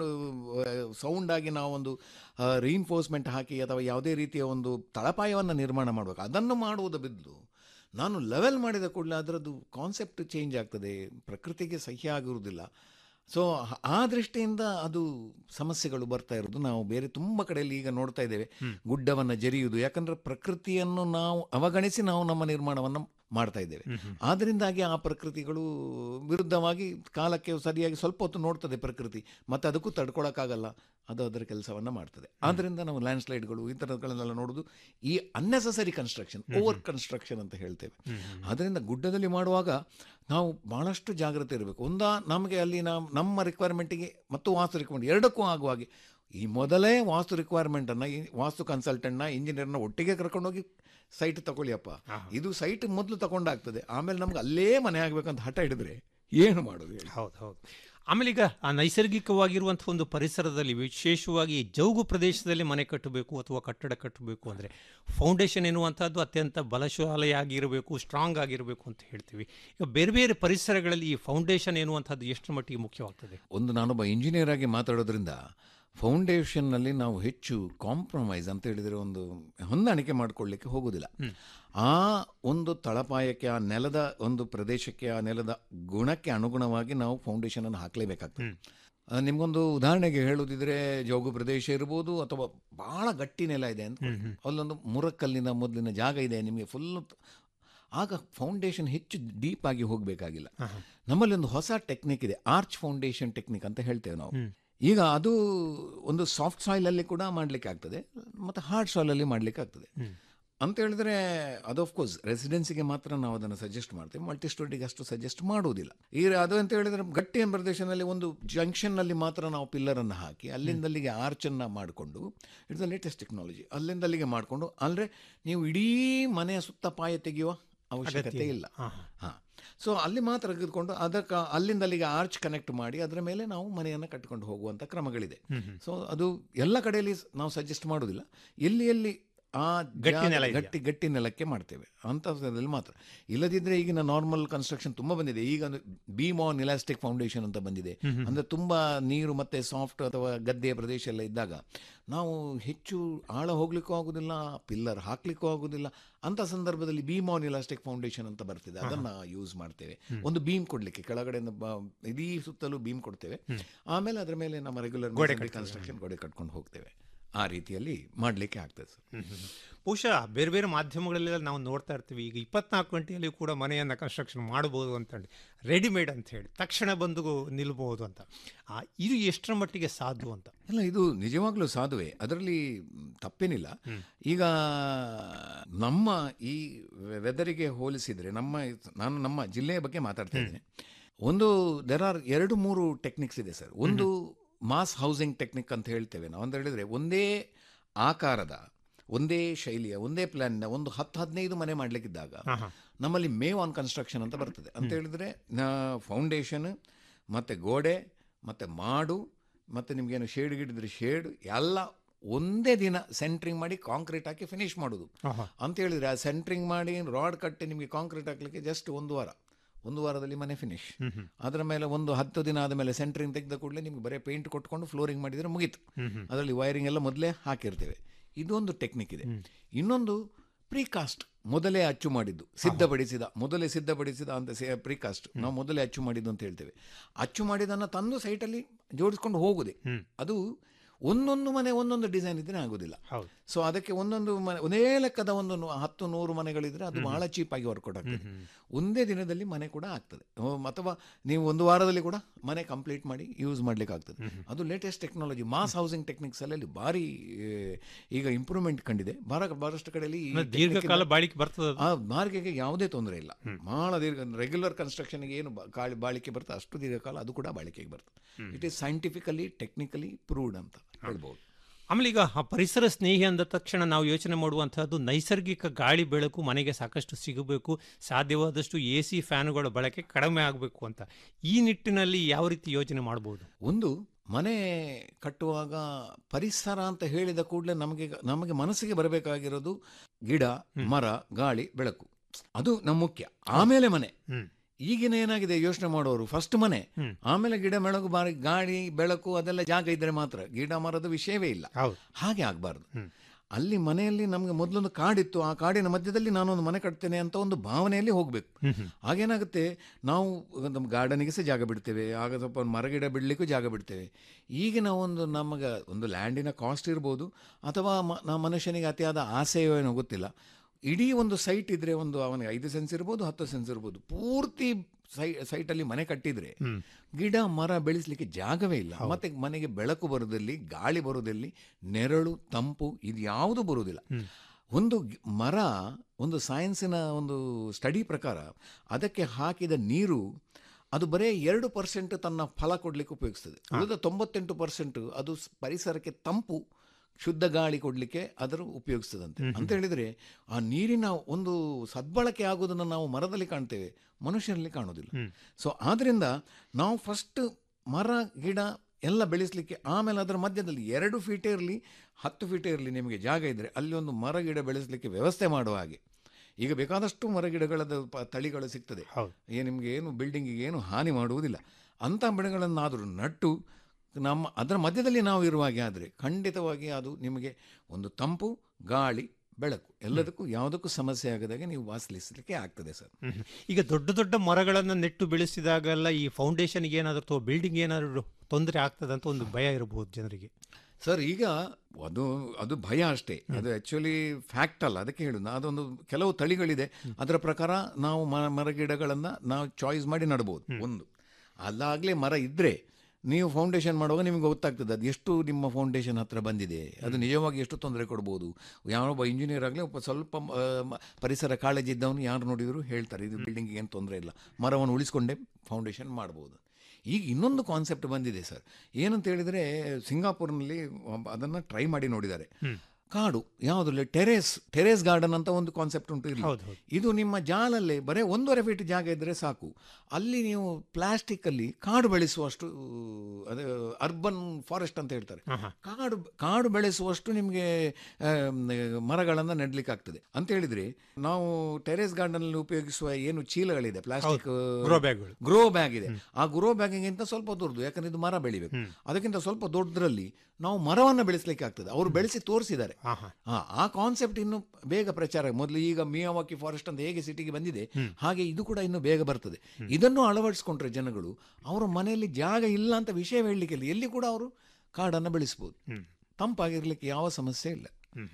ಸೌಂಡ್ ಆಗಿ ನಾವೊಂದು ರೀಇನ್ಫೋರ್ಸ್ಮೆಂಟ್ ಹಾಕಿ ಅಥವಾ ಯಾವುದೇ ರೀತಿಯ ಒಂದು ತಳಪಾಯವನ್ನು ನಿರ್ಮಾಣ ಮಾಡಬೇಕು ಅದನ್ನು ಮಾಡುವುದು ಬಿದ್ದು ನಾನು ಲೆವೆಲ್ ಮಾಡಿದ ಕೂಡಲೇ ಅದರದ್ದು ಕಾನ್ಸೆಪ್ಟ್ ಚೇಂಜ್ ಆಗ್ತದೆ ಪ್ರಕೃತಿಗೆ ಸಹ್ಯ ಆಗಿರುವುದಿಲ್ಲ ಸೊ ಆ ದೃಷ್ಟಿಯಿಂದ ಅದು ಸಮಸ್ಯೆಗಳು ಬರ್ತಾ ಇರೋದು ನಾವು ಬೇರೆ ತುಂಬ ಕಡೆಯಲ್ಲಿ ಈಗ ನೋಡ್ತಾ ಇದ್ದೇವೆ ಗುಡ್ಡವನ್ನು ಜರಿಯುವುದು ಯಾಕಂದ್ರೆ ಪ್ರಕೃತಿಯನ್ನು ನಾವು ಅವಗಣಿಸಿ ನಾವು ನಮ್ಮ ನಿರ್ಮಾಣವನ್ನು ಮಾಡ್ತಾ ಇದ್ದೇವೆ ಆದ್ದರಿಂದಾಗಿ ಆ ಪ್ರಕೃತಿಗಳು ವಿರುದ್ಧವಾಗಿ ಕಾಲಕ್ಕೆ ಸರಿಯಾಗಿ ಸ್ವಲ್ಪ ಹೊತ್ತು ನೋಡ್ತದೆ ಪ್ರಕೃತಿ ಮತ್ತೆ ಅದಕ್ಕೂ ತಡ್ಕೊಳಕ್ಕಾಗಲ್ಲ ಅದು ಅದರ ಕೆಲಸವನ್ನು ಮಾಡ್ತದೆ ಆದ್ದರಿಂದ ನಾವು ಲ್ಯಾಂಡ್ ಸ್ಲೈಡ್ಗಳು ಈ ಥರಗಳನ್ನೆಲ್ಲ ನೋಡೋದು ಈ ಅನ್ನೆಸಸರಿ ಕನ್ಸ್ಟ್ರಕ್ಷನ್ ಓವರ್ ಕನ್ಸ್ಟ್ರಕ್ಷನ್ ಅಂತ ಹೇಳ್ತೇವೆ ಆದ್ದರಿಂದ ಗುಡ್ಡದಲ್ಲಿ ಮಾಡುವಾಗ ನಾವು ಬಹಳಷ್ಟು ಜಾಗ್ರತೆ ಇರಬೇಕು ಒಂದಾ ನಮಗೆ ಅಲ್ಲಿ ನಾವು ನಮ್ಮ ರಿಕ್ವೈರ್ಮೆಂಟಿಗೆ ಮತ್ತು ವಾಸ್ತು ರಿಕ್ವೈರ್ಮೆಂಟ್ ಎರಡಕ್ಕೂ ಆಗುವ ಹಾಗೆ ಈ ಮೊದಲೇ ವಾಸ್ತು ರಿಕ್ವೈರ್ಮೆಂಟನ್ನು ವಾಸ್ತು ಕನ್ಸಲ್ಟೆಂಟ್ನ ಇಂಜಿನಿಯರ್ನ ಒಟ್ಟಿಗೆ ಕರ್ಕೊಂಡೋಗಿ ಸೈಟ್ ತಗೊಳ್ಳಿಯಪ್ಪ ಇದು ಸೈಟ್ ಮೊದಲು ತಗೊಂಡಾಗ್ತದೆ ಆಮೇಲೆ ನಮ್ಗೆ ಅಲ್ಲೇ ಮನೆ ಆಗಬೇಕಂತ ಹಠ ಹಿಡಿದ್ರೆ ಏನು ಮಾಡೋದು ಹೇಳಿ ಹೌದು ಹೌದು ಆಮೇಲೆ ಈಗ ಆ ನೈಸರ್ಗಿಕವಾಗಿರುವಂತಹ ಒಂದು ಪರಿಸರದಲ್ಲಿ ವಿಶೇಷವಾಗಿ ಜೌಗು ಪ್ರದೇಶದಲ್ಲಿ ಮನೆ ಕಟ್ಟಬೇಕು ಅಥವಾ ಕಟ್ಟಡ ಕಟ್ಟಬೇಕು ಅಂದರೆ ಫೌಂಡೇಶನ್ ಎನ್ನುವಂಥದ್ದು ಅತ್ಯಂತ ಬಲಶಾಲಿಯಾಗಿರಬೇಕು ಸ್ಟ್ರಾಂಗ್ ಆಗಿರಬೇಕು ಅಂತ ಹೇಳ್ತೀವಿ ಈಗ ಬೇರೆ ಬೇರೆ ಪರಿಸರಗಳಲ್ಲಿ ಈ ಫೌಂಡೇಶನ್ ಎನ್ನುವಂಥದ್ದು ಎಷ್ಟು ಮಟ್ಟಿಗೆ ಮುಖ್ಯವಾಗ್ತದೆ ಒಂದು ನಾನೊಬ್ಬ ಇಂಜಿನಿಯರ್ ಆಗಿ ಮಾತಾಡೋದ್ರಿಂದ ಫೌಂಡೇಶನ್ನಲ್ಲಿ ನಾವು ಹೆಚ್ಚು ಕಾಂಪ್ರಮೈಸ್ ಅಂತ ಹೇಳಿದರೆ ಒಂದು ಹೊಂದಾಣಿಕೆ ಮಾಡಿಕೊಳ್ಳಿಕ್ಕೆ ಹೋಗೋದಿಲ್ಲ ಆ ಒಂದು ತಳಪಾಯಕ್ಕೆ ಆ ನೆಲದ ಒಂದು ಪ್ರದೇಶಕ್ಕೆ ಆ ನೆಲದ ಗುಣಕ್ಕೆ ಅನುಗುಣವಾಗಿ ನಾವು ಫೌಂಡೇಶನನ್ನು ಹಾಕಲೇಬೇಕಾಗ್ತದೆ ಆ, ನಿಮ್ಗೊಂದು ಉದಾಹರಣೆಗೆ ಹೇಳುವುದಿದ್ರೆ ಜೋಗು ಪ್ರದೇಶ ಇರ್ಬೋದು ಅಥವಾ ಬಹಳ ಗಟ್ಟಿ ನೆಲ ಇದೆ ಅಂತ ಅಲ್ಲೊಂದು ಮುರಕ್ಕಲ್ಲಿನ ಮೊದಲಿನ ಜಾಗ ಇದೆ ನಿಮಗೆ ಫುಲ್ ಆಗ ಫೌಂಡೇಶನ್ ಹೆಚ್ಚು ಡೀಪ್ ಆಗಿ ಹೋಗಬೇಕಾಗಿಲ್ಲ ನಮ್ಮಲ್ಲಿ ಒಂದು ಹೊಸ ಟೆಕ್ನಿಕ್ ಇದೆ ಆರ್ಚ್ ಫೌಂಡೇಶನ್ ಟೆಕ್ನಿಕ್ ಅಂತ ಹೇಳ್ತೇವೆ ನಾವು ಈಗ ಅದು ಒಂದು ಸಾಫ್ಟ್ ಸಾಯಿಲಲ್ಲಿ ಕೂಡ ಮಾಡಲಿಕ್ಕೆ ಆಗ್ತದೆ ಮತ್ತು ಹಾರ್ಡ್ ಸಾಯಿಲಲ್ಲಿ ಮಾಡಲಿಕ್ಕೆ ಆಗ್ತದೆ ಅಂತ ಹೇಳಿದ್ರೆ ಅದು ಕೋರ್ಸ್ ರೆಸಿಡೆನ್ಸಿಗೆ ಮಾತ್ರ ನಾವು ಅದನ್ನು ಸಜೆಸ್ಟ್ ಮಾಡ್ತೇವೆ ಮಲ್ಟಿ ಸ್ಟೋರಿಗೆ ಅಷ್ಟು ಸಜೆಸ್ಟ್ ಮಾಡುವುದಿಲ್ಲ ಈಗ ಅದು ಅಂತ ಹೇಳಿದ್ರೆ ಗಟ್ಟಿ ಪ್ರದೇಶದಲ್ಲಿ ಒಂದು ಜಂಕ್ಷನ್ನಲ್ಲಿ ಮಾತ್ರ ನಾವು ಪಿಲ್ಲರನ್ನು ಹಾಕಿ ಅಲ್ಲಿಂದ ಅಲ್ಲಿಗೆ ಆರ್ಚನ್ನು ಮಾಡಿಕೊಂಡು ಇಟ್ಸ್ ದ ಲೇಟೆಸ್ಟ್ ಟೆಕ್ನಾಲಜಿ ಅಲ್ಲಿಂದ ಅಲ್ಲಿಗೆ ಮಾಡಿಕೊಂಡು ಅಂದರೆ ನೀವು ಇಡೀ ಮನೆಯ ಸುತ್ತ ಪಾಯ ತೆಗೆಯುವ ಅವಶ್ಯಕತೆ ಇಲ್ಲ ಹಾಂ ಸೊ ಅಲ್ಲಿ ಮಾತ್ರ ತೆಗೆದುಕೊಂಡು ಅದಕ್ಕೆ ಅಲ್ಲಿಂದ ಅಲ್ಲಿಗೆ ಆರ್ಚ್ ಕನೆಕ್ಟ್ ಮಾಡಿ ಅದರ ಮೇಲೆ ನಾವು ಮನೆಯನ್ನು ಕಟ್ಕೊಂಡು ಹೋಗುವಂಥ ಕ್ರಮಗಳಿದೆ ಸೊ ಅದು ಎಲ್ಲ ಕಡೆಯಲ್ಲಿ ನಾವು ಸಜೆಸ್ಟ್ ಮಾಡೋದಿಲ್ಲ ಎಲ್ಲಿ ಎಲ್ಲಿ ಆ ಗಟ್ಟಿ ಜಾಗ- ನೆಲ ಇದೆಯಾ? ಗಟ್ಟಿ ಗಟ್ಟಿ ನೆಲಕ್ಕೆ ಮಾಡ್ತೇವೆ ಅಂಥದ್ರಲ್ಲಿ ಮಾತ್ರ ಇಲ್ಲದಿದ್ದರೆ ಈಗಿನ ನಾರ್ಮಲ್ ಕನ್ಸ್ಟ್ರಕ್ಷನ್ ತುಂಬ ಬಂದಿದೆ ಈಗ ಬೀಮ್ ಆನ್ ಇಲಾಸ್ಟಿಕ್ ಫೌಂಡೇಶನ್ ಅಂತ ಬಂದಿದೆ ಅಂದರೆ ತುಂಬ ನೀರು ಮತ್ತು ಸಾಫ್ಟ್ ಅಥವಾ ಗದ್ದೆಯ ಪ್ರದೇಶ ಎಲ್ಲ ಇದ್ದಾಗ ನಾವು ಹೆಚ್ಚು ಆಳ ಹೋಗ್ಲಿಕ್ಕೂ ಆಗೋದಿಲ್ಲ ಪಿಲ್ಲರ್ ಹಾಕ್ಲಿಕ್ಕೂ ಆಗೋದಿಲ್ಲ ಅಂತ ಸಂದರ್ಭದಲ್ಲಿ ಬೀಮ್ ಆನ್ ಇಲಾಸ್ಟಿಕ್ ಫೌಂಡೇಶನ್ ಅಂತ ಬರ್ತಿದೆ ಅದನ್ನು ಯೂಸ್ ಮಾಡ್ತೇವೆ ಒಂದು ಬೀಮ್ ಕೊಡಲಿಕ್ಕೆ ಕೆಳಗಡೆಯಿಂದ ಬ- ಇಡೀ ಸುತ್ತಲೂ ಬೀಮ್ ಕೊಡ್ತೇವೆ ಆಮೇಲೆ ಅದರ ಮೇಲೆ ನಮ್ಮ ರೆಗ್ಯುಲರ್ ಕನ್ಸ್ಟ್ರಕ್ಷನ್ ಗೋಡೆ ಕಟ್ಕೊಂಡು ಹೋಗ್ತೇವೆ ಆ ರೀತಿಯಲ್ಲಿ ಮಾಡಲಿಕ್ಕೆ ಆಗ್ತದೆ ಸರ್ ಬಹುಶಃ ಬೇರೆ ಬೇರೆ ಮಾಧ್ಯಮಗಳಲ್ಲೆಲ್ಲ ನಾವು ನೋಡ್ತಾ ಇರ್ತೀವಿ ಈಗ ಇಪ್ಪತ್ನಾಲ್ಕು ಗಂಟೆಯಲ್ಲಿ ಕೂಡ ಮನೆಯನ್ನು ಕನ್ಸ್ಟ್ರಕ್ಷನ್ ಮಾಡ್ಬೋದು ಅಂತೇಳಿ ರೆಡಿಮೇಡ್ ಅಂತ ಹೇಳಿ ತಕ್ಷಣ ಬಂದು ನಿಲ್ಬೋದು ಅಂತ ಆ, ಇದು ಎಷ್ಟರ ಮಟ್ಟಿಗೆ ಸಾಧು ಅಂತ ಇಲ್ಲ ಇದು ನಿಜವಾಗ್ಲೂ ಸಾಧುವೆ ಅದರಲ್ಲಿ ತಪ್ಪೇನಿಲ್ಲ ಈಗ ನಮ್ಮ ಈ ವೆದರಿಗೆ ಹೋಲಿಸಿದರೆ ನಮ್ಮ ನಾನು ನಮ್ಮ ಜಿಲ್ಲೆಯ ಬಗ್ಗೆ ಮಾತಾಡ್ತಾ ಇದ್ದೇನೆ ಒಂದು ದೆರ್ ಆರ್ ಎರಡು ಮೂರು ಟೆಕ್ನಿಕ್ಸ್ ಇದೆ ಸರ್ ಒಂದು ಮಾಸ್ ಹೌಸಿಂಗ್ ಟೆಕ್ನಿಕ್ ಅಂತ ಹೇಳ್ತೇವೆ ನಾವು ಅಂತ ಹೇಳಿದ್ರೆ ಒಂದೇ ಆಕಾರದ ಒಂದೇ ಶೈಲಿಯ ಒಂದೇ ಪ್ಲಾನ್ನ ಒಂದು ಹತ್ತು ಹದಿನೈದು ಮನೆ ಮಾಡಲಿಕ್ಕಿದ್ದಾಗ ನಮ್ಮಲ್ಲಿ ಮೇವ್ ಆನ್ ಕನ್ಸ್ಟ್ರಕ್ಷನ್ ಅಂತ ಬರ್ತದೆ ಅಂತ ಹೇಳಿದ್ರೆ ಫೌಂಡೇಶನ್ ಮತ್ತು ಗೋಡೆ ಮತ್ತು ಮಾಡು ಮತ್ತು ನಿಮಗೇನು ಶೇಡ್ ಗಿಡಿದ್ರೆ ಶೇಡ್ ಎಲ್ಲ ಒಂದೇ ದಿನ ಸೆಂಟ್ರಿಂಗ್ ಮಾಡಿ ಕಾಂಕ್ರೀಟ್ ಹಾಕಿ ಫಿನಿಶ್ ಮಾಡೋದು ಅಂತ ಹೇಳಿದ್ರೆ ಆ ಸೆಂಟ್ರಿಂಗ್ ಮಾಡಿ ರಾಡ್ ಕಟ್ಟಿ ನಿಮಗೆ ಕಾಂಕ್ರೀಟ್ ಹಾಕ್ಲಿಕ್ಕೆ ಜಸ್ಟ್ ಒಂದು ವಾರ ಒಂದು ವಾರದಲ್ಲಿ ಮನೆ ಫಿನಿಶ್ ಅದರ ಮೇಲೆ ಒಂದು ಹತ್ತು ದಿನ ಆದ ಮೇಲೆ ಸೆಂಟ್ರಿಂಗ್ ತೆಗೆದ ಕೂಡಲೇ ನಿಮ್ಗೆ ಬರೀ ಪೇಂಟ್ ಕೊಟ್ಕೊಂಡು ಫ್ಲೋರಿಂಗ್ ಮಾಡಿದರೆ ಮುಗೀತು ಅದರಲ್ಲಿ ವೈರಿಂಗ್ ಎಲ್ಲ ಮೊದಲೇ ಹಾಕಿರ್ತೇವೆ ಇದೊಂದು ಟೆಕ್ನಿಕ್ ಇದೆ ಇನ್ನೊಂದು ಪ್ರೀಕಾಸ್ಟ್ ಮೊದಲೇ ಅಚ್ಚು ಮಾಡಿದ್ದು ಸಿದ್ಧಪಡಿಸಿದ ಮೊದಲೇ ಸಿದ್ಧಪಡಿಸಿದ ಅಂತ ಪ್ರೀಕಾಸ್ಟ್ ನಾವು ಮೊದಲೇ ಅಚ್ಚು ಮಾಡಿದ್ದು ಅಂತ ಹೇಳ್ತೇವೆ ಅಚ್ಚು ಮಾಡಿದ್ದನ್ನು ತಂದು ಸೈಟಲ್ಲಿ ಜೋಡಿಸ್ಕೊಂಡು ಹೋಗುದೆ ಅದು ಒಂದೊಂದು ಮನೆ ಒಂದೊಂದು ಡಿಸೈನ್ ಇದ್ರೆ ಆಗೋದಿಲ್ಲ ಹೌದು. ಸೊ ಅದಕ್ಕೆ ಒಂದೊಂದು ಮನೆ ಒಂದೇ ಲೆಕ್ಕದ ಒಂದು ನು- ಹತ್ತು ನೂರು ಮನೆಗಳಿದ್ರೆ ಅದು ಬಹಳ ಚೀಪಾಗಿ ವರ್ಕೌಟ್ ಆಗ್ತದೆ ಒಂದೇ ದಿನದಲ್ಲಿ ಮನೆ ಕೂಡ ಆಗ್ತದೆ ಹ್ಮ್, ಅಥವಾ ನೀವು ಒಂದು ವಾರದಲ್ಲಿ ಕೂಡ ಮನೆ ಕಂಪ್ಲೀಟ್ ಮಾಡಿ ಯೂಸ್ ಮಾಡ್ಲಿಕ್ಕೆ ಆಗ್ತದೆ ಅದು latest technology mass housing techniques ಅಲ್ಲಿ ಭಾರಿ ಏ, ಈಗ ಇಂಪ್ರೂವ್ಮೆಂಟ್ ಕಂಡಿದೆ ಭಾರ ಬಹಳಷ್ಟು ಕಡೆಯಲ್ಲಿ ಈ ಅಂದ್ರೆ technique ದೀರ್ಘಕಾಲ ಇಂದ- ಬಾಳಿಕೆ ಬರ್ತದೆ ಅದು? ಆ ಮಾರ್ಗಕ್ಕೆ ಯಾವುದೇ ತೊಂದರೆ ಇಲ್ಲ ಬಹಳ ದೀರ್ಘ ರೆಗ್ಯುಲರ್ ಕನ್ಸ್ಟ್ರಕ್ಷನ್ಗೆ ಏನು ಬಾ- ಕಾಳಿ ಬಾಳಿಕೆ ಬರ್ತದೆ ಅಷ್ಟು ದೀರ್ಘಕಾಲ ಅದು ಕೂಡ ಬಾಳಿಕೆಗೆ ಬರ್ತದೆ it is scientifically technically proved ಅಂತ ಹೇಳ್ಬೋದು ಆಮೇಲೆ ಈಗ ಆ ಪರಿಸರ ಸ್ನೇಹಿ ಅಂದ ತಕ್ಷಣ ನಾವು ಯೋಚನೆ ಮಾಡುವಂತಹದ್ದು ನೈಸರ್ಗಿಕ ಗಾಳಿ ಬೆಳಕು ಮನೆಗೆ ಸಾಕಷ್ಟು ಸಿಗಬೇಕು ಸಾಧ್ಯವಾದಷ್ಟು ಎ ಸಿ ಫ್ಯಾನುಗಳ ಬಳಕೆ ಕಡಿಮೆ ಆಗಬೇಕು ಅಂತ ಈ ನಿಟ್ಟಿನಲ್ಲಿ ಯಾವ ರೀತಿ ಯೋಚನೆ ಮಾಡಬಹುದು ಒಂದು ಮನೆ ಕಟ್ಟುವಾಗ ಪರಿಸರ ಅಂತ ಹೇಳಿದ ಕೂಡಲೇ ನಮಗೆ ನಮಗೆ ಮನಸ್ಸಿಗೆ ಬರಬೇಕಾಗಿರೋದು ಗಿಡ ಮರ ಗಾಳಿ ಬೆಳಕು ಅದು ನಮ್ಮ ಮುಖ್ಯ ಆಮೇಲೆ ಮನೆ ಈಗಿನ ಏನಾಗಿದೆ ಯೋಚನೆ ಮಾಡೋರು ಫಸ್ಟ್ ಮನೆ ಆಮೇಲೆ ಗಿಡ ಬೆಳಕು ಬಾರಿ ಗಾಳಿ ಬೆಳಕು ಅದೆಲ್ಲ ಜಾಗ ಇದ್ರೆ ಮಾತ್ರ ಗಿಡ ಮರದ ವಿಷಯವೇ ಇಲ್ಲ ಹೌದು ಹಾಗೆ ಆಗಬಾರ್ದು ಅಲ್ಲಿ ಮನೆಯಲ್ಲಿ ನಮಗೆ ಮೊದಲೊಂದು ಕಾಡಿತ್ತು ಆ ಕಾಡಿನ ಮಧ್ಯದಲ್ಲಿ ನಾನೊಂದು ಮನೆ ಕಟ್ತೇನೆ ಅಂತ ಒಂದು ಭಾವನೆಯಲ್ಲಿ ಹೋಗಬೇಕು ಆಗೇನಾಗುತ್ತೆ ನಾವು ನಮ್ಮ ಗಾರ್ಡನಿಗೆ ಸಹ ಜಾಗ ಬಿಡ್ತೇವೆ ಆಗ ಸ್ವಲ್ಪ ಒಂದು ಮರಗಿಡ ಬಿಡಲಿಕ್ಕೂ ಜಾಗ ಬಿಡ್ತೇವೆ ಈಗಿನ ಒಂದು ನಮಗೆ ಒಂದು ಲ್ಯಾಂಡಿನ ಕಾಸ್ಟ್ ಇರ್ಬೋದು ಅಥವಾ ಮ- ನಮ್ಮ ಮನುಷ್ಯನಿಗೆ ಅತಿಯಾದ ಆಸೆಯೋ ಏನೋ ಗೊತ್ತಿಲ್ಲ ಇಡೀ ಒಂದು ಸೈಟ್ ಇದ್ರೆ ಒಂದು ಅವನಿಗೆ ಐದು ಸೆನ್ಸ್ ಇರ್ಬೋದು ಹತ್ತು ಸೆನ್ಸ್ ಇರ್ಬೋದು ಪೂರ್ತಿ ಸೈ ಸೈಟಲ್ಲಿ ಮನೆ ಕಟ್ಟಿದ್ರೆ ಗಿಡ ಮರ ಬೆಳೆಸಲಿಕ್ಕೆ ಜಾಗವೇ ಇಲ್ಲ ಮತ್ತೆ ಮನೆಗೆ ಬೆಳಕು ಬರೋದಲ್ಲಿ ಗಾಳಿ ಬರೋದಲ್ಲಿ ನೆರಳು ತಂಪು ಇದು ಯಾವುದು ಬರುವುದಿಲ್ಲ ಒಂದು ಗಿ- ಮರ ಒಂದು ಸೈನ್ಸಿನ ಒಂದು ಸ್ಟಡಿ ಪ್ರಕಾರ ಅದಕ್ಕೆ ಹಾಕಿದ ನೀರು ಅದು ಬರೇ ಎರಡು ಪರ್ಸೆಂಟ್ ತನ್ನ ಫಲ ಕೊಡ್ಲಿಕ್ಕೆ ಉಪಯೋಗಿಸ್ತದೆ ಉಳಿದ ತೊಂಬತ್ತೆಂಟು ಪರ್ಸೆಂಟ್ ಅದು ಸ್- ಪರಿಸರಕ್ಕೆ ತಂಪು ಶುದ್ಧ ಗಾಳಿ ಕೊಡಲಿಕ್ಕೆ ಅದರ ಉಪಯೋಗಿಸ್ತದಂತೆ ಅಂತ ಹೇಳಿದರೆ ಆ ನೀರಿನ ಒಂದು ಸದ್ಬಳಕೆ ಆಗೋದನ್ನು ನಾವು ಮರದಲ್ಲಿ ಕಾಣ್ತೇವೆ ಮನುಷ್ಯರಲ್ಲಿ ಕಾಣೋದಿಲ್ಲ ಸೊ ಆದ್ದರಿಂದ ನಾವು ಫಸ್ಟ್ ಮರ ಗಿಡ ಎಲ್ಲ ಬೆಳೆಸಲಿಕ್ಕೆ ಆಮೇಲೆ ಅದರ ಮಧ್ಯದಲ್ಲಿ ಎರಡು ಫೀಟೇ ಇರಲಿ ಹತ್ತು ಫೀಟೇ ಇರಲಿ ನಿಮಗೆ ಜಾಗ ಇದ್ದರೆ ಅಲ್ಲಿ ಒಂದು ಮರ ಗಿಡ ಬೆಳೆಸಲಿಕ್ಕೆ ವ್ಯವಸ್ಥೆ ಮಾಡುವ ಹಾಗೆ ಈಗ ಬೇಕಾದಷ್ಟು ಮರಗಿಡಗಳದ ಪ ತಳಿಗಳು ಸಿಗ್ತದೆ ಹೌದು. ಏ ನಿಮಗೆ ಏನು ಬಿಲ್ಡಿಂಗಿಗೆ ಏನು ಹಾನಿ ಮಾಡುವುದಿಲ್ಲ ಅಂಥ ಬೆಳೆಗಳನ್ನಾದರೂ ನಟ್ಟು ನಮ್ಮ ಅದರ ಮಧ್ಯದಲ್ಲಿ ನಾವು ಇರುವಾಗೆ ಆದರೆ ಖಂಡಿತವಾಗಿ ಅದು ನಿಮಗೆ ಒಂದು ತಂಪು ಗಾಳಿ ಬೆಳಕು ಎಲ್ಲದಕ್ಕೂ ಯಾವುದಕ್ಕೂ ಸಮಸ್ಯೆ ಆಗದಾಗೆ ನೀವು ವಾಸಿಸಲಿಕ್ಕೆ ಆಗ್ತದೆ ಸರ್ ಹ್ಮ್. ಈಗ ದೊಡ್ಡ ದೊಡ್ಡ ಮರಗಳನ್ನು ನೆಟ್ಟು ಬೆಳೆಸಿದಾಗೆಲ್ಲ ಈ ಫೌಂಡೇಶನ್ಗೆ ಏನಾದರೂ ಅಥವಾ ಬಿಲ್ಡಿಂಗ್ ಏನಾದರೂ ತೊಂದರೆ ಆಗ್ತದೆ ಅಂತ ಒಂದು ಭಯ ಇರಬಹುದು ಜನರಿಗೆ ಸರ್ ಈಗ ಅದು ಅದು ಭಯ ಅಷ್ಟೇ ಅದು ಆ್ಯಕ್ಚುಲಿ ಫ್ಯಾಕ್ಟ್ ಅಲ್ಲ ಅದಕ್ಕೆ ಹೇಳುದು ಅದೊಂದು ಕೆಲವು ತಳಿಗಳಿದೆ ಅದರ ಪ್ರಕಾರ ನಾವು ಮ- ಮರಗಿಡಗಳನ್ನು ನಾವು ಚಾಯ್ಸ್ ಮಾಡಿ ನಡ್ಬೋದು ಒಂದು ಅಲ್ಲಾಗಲೇ ಮರ ಇದ್ದರೆ ನೀವು ಫೌಂಡೇಶನ್ ಮಾಡುವಾಗ ನಿಮಗೆ ಗೊತ್ತಾಗ್ತದೆ ಅದು ಎಷ್ಟು ನಿಮ್ಮ ಫೌಂಡೇಶನ್ ಹತ್ರ ಬಂದಿದೆ ಅದು ನಿಜವಾಗಿ ಎಷ್ಟು ತೊಂದರೆ ಕೊಡ್ಬೋದು ಯಾವೊಬ್ಬ ಇಂಜಿನಿಯರ್ ಆಗಲಿ ಒಬ್ಬ ಸ್ವಲ್ಪ ಆ, ಮ- ಪರಿಸರ ಕಾಳಜಿ ಇದ್ದವನು ಯಾರು ನೋಡಿದ್ರು ಹೇಳ್ತಾರೆ ಇದು ಬಿಲ್ಡಿಂಗಿಗೆ ಏನು ತೊಂದರೆ ಇಲ್ಲ ಮರವನ್ನು ಉಳಿಸ್ಕೊಂಡೇ ಫೌಂಡೇಶನ್ ಮಾಡ್ಬೋದು ಈಗ ಇನ್ನೊಂದು ಕಾನ್ಸೆಪ್ಟ್ ಬಂದಿದೆ ಸರ್ ಏನಂತ ಹೇಳಿದರೆ ಸಿಂಗಾಪುರ್ನಲ್ಲಿ ಅದನ್ನು ಟ್ರೈ ಮಾಡಿ ನೋಡಿದ್ದಾರೆ ಕಾಡು ಯಾವುದ್ರಲ್ಲಿ ಟೆರೇಸ್ ಟೆರೇಸ್ ಗಾರ್ಡನ್ ಅಂತ ಒಂದು ಕಾನ್ಸೆಪ್ಟ್ ಉಂಟು ಇಲ್ಲಿ ಹೌದು, ಹೌದು. ಇದು ನಿಮ್ಮ ಜಾಲಲ್ಲಿ ಬರೀ ಒಂದೂವರೆ ಫೀಟ್ ಜಾಗ ಇದ್ದರೆ ಸಾಕು ಅಲ್ಲಿ ನೀವು ಪ್ಲಾಸ್ಟಿಕ್ಕಲ್ಲಿ ಕಾಡು ಬೆಳೆಸುವಷ್ಟು ಅದು ಅರ್ಬನ್ ಫಾರೆಸ್ಟ್ ಅಂತ ಹೇಳ್ತಾರೆ ಕಾಡು ಕಾಡು ಬೆಳೆಸುವಷ್ಟು ನಿಮಗೆ ಮರಗಳನ್ನು ನೆಡ್ಲಿಕ್ಕೆ ಆಗ್ತದೆ ಅಂತ ಹೇಳಿದ್ರೆ ನಾವು ಟೆರೇಸ್ ಗಾರ್ಡನ್ ಉಪಯೋಗಿಸುವ ಏನು ಚೀಲಗಳಿದೆ ಪ್ಲಾಸ್ಟಿಕ್ grow bagಗಳು. ಗ್ರೋ ಬ್ಯಾಗ್ ಇದೆ ಆ ಗ್ರೋ ಬ್ಯಾಗಿಗಿಂತ ಸ್ವಲ್ಪ ದೊಡ್ಡದು ಯಾಕಂದ್ರೆ ಇದು ಮರ ಬೆಳಿಬೇಕು ಅದಕ್ಕಿಂತ ಸ್ವಲ್ಪ ದೊಡ್ಡದ್ರಲ್ಲಿ ನಾವು ಮರವನ್ನು ಬೆಳೆಸಲಿಕ್ಕೆ ಆಗ್ತದೆ ಅವರು ಬೆಳೆಸಿ ತೋರಿಸಿದ್ದಾರೆ ಆಹಾ. ಹಾ, ಆ ಕಾನ್ಸೆಪ್ಟ್ ಇನ್ನು ಬೇಗ ಪ್ರಚಾರ ಮೊದಲು ಈಗ ಮಿಯಾವಾಕಿ ಫಾರೆಸ್ಟ್ ಅಂತ ಹೇಗೆ ಸಿಟಿಗೆ ಬಂದಿದೆ ಹಾಗೆ ಇದು ಕೂಡ ಇನ್ನು ಬೇಗ ಬರ್ತದೆ ಇದನ್ನು ಅಳವಡಿಸ್ಕೊಂಡ್ರೆ ಜನಗಳು ಅವರ ಮನೆಯಲ್ಲಿ ಜಾಗ ಇಲ್ಲ ಅಂತ ವಿಷಯ ಹೇಳಲಿಕ್ಕೆ ಇಲ್ಲ ಎಲ್ಲಿ ಕೂಡ ಅವರು ಕಾಡನ್ನು ಬೆಳೆಸ್ಬೋದು ತಂಪಾಗಿರ್ಲಿಕ್ಕೆ ಯಾವ ಸಮಸ್ಯೆ ಇಲ್ಲ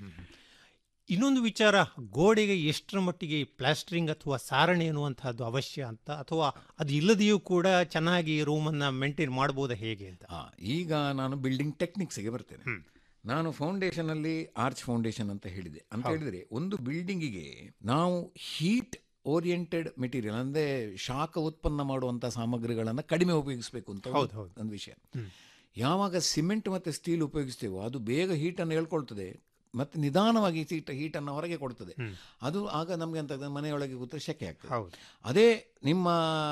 ಇನ್ನೊಂದು ವಿಚಾರ ಗೋಡೆಗೆ ಎಷ್ಟರ ಮಟ್ಟಿಗೆ ಪ್ಲಾಸ್ಟರಿಂಗ್ ಅಥವಾ ಸಾರಣೆ ಅನ್ನುವಂತಹದ್ದು ಅವಶ್ಯ ಅಂತ ಅಥವಾ ಅದು ಇಲ್ಲದೆಯೂ ಕೂಡ ಚೆನ್ನಾಗಿ ರೂಮನ್ನು ಮೇಂಟೈನ್ ಮಾಡ್ಬೋದಾ ಹೇಗೆ ಅಂತ ಆ, ಈಗ ನಾನು ಬಿಲ್ಡಿಂಗ್ ಟೆಕ್ನಿಕ್ಸ್ಗೆ ಬರ್ತೇನೆ ನಾನು ಫೌಂಡೇಶನ್ ಅಲ್ಲಿ ಆರ್ಚ್ ಫೌಂಡೇಶನ್ ಅಂತ ಹೇಳಿದೆ ಅಂತ ಹೇಳಿದ್ರೆ ಒಂದು ಬಿಲ್ಡಿಂಗಿಗೆ ನಾವು ಹೀಟ್ ಓರಿಯೆಂಟೆಡ್ ಮೆಟೀರಿಯಲ್ ಅಂದ್ರೆ ಶಾಖ ಉತ್ಪನ್ನ ಮಾಡುವಂಥ ಸಾಮಗ್ರಿಗಳನ್ನು ಕಡಿಮೆ ಉಪಯೋಗಿಸಬೇಕು ಅಂತ ಒಂದು- ಹೌದು, ಹೌದು. ಒಂದು ವಿಷಯ ಯಾವಾಗ ಸಿಮೆಂಟ್ ಮತ್ತು ಸ್ಟೀಲ್ ಉಪಯೋಗಿಸ್ತೇವೋ ಅದು ಬೇಗ ಹೀಟನ್ನು ಹೇಳ್ಕೊಳ್ತದೆ ಮತ್ತು ನಿಧಾನವಾಗಿ ಹೀಟ್ ಹೀಟನ್ನು ಹೊರಗೆ ಕೊಡ್ತದೆ ಅದು ಆಗ ನಮಗೆ ಅಂತ ಮನೆಯೊಳಗೆ ಕೂತ್ರೆ ಶೆಕೆ ಆಗ್ತದೆ ಹೌದು. ಅದೇ ನಿಮ್ಮ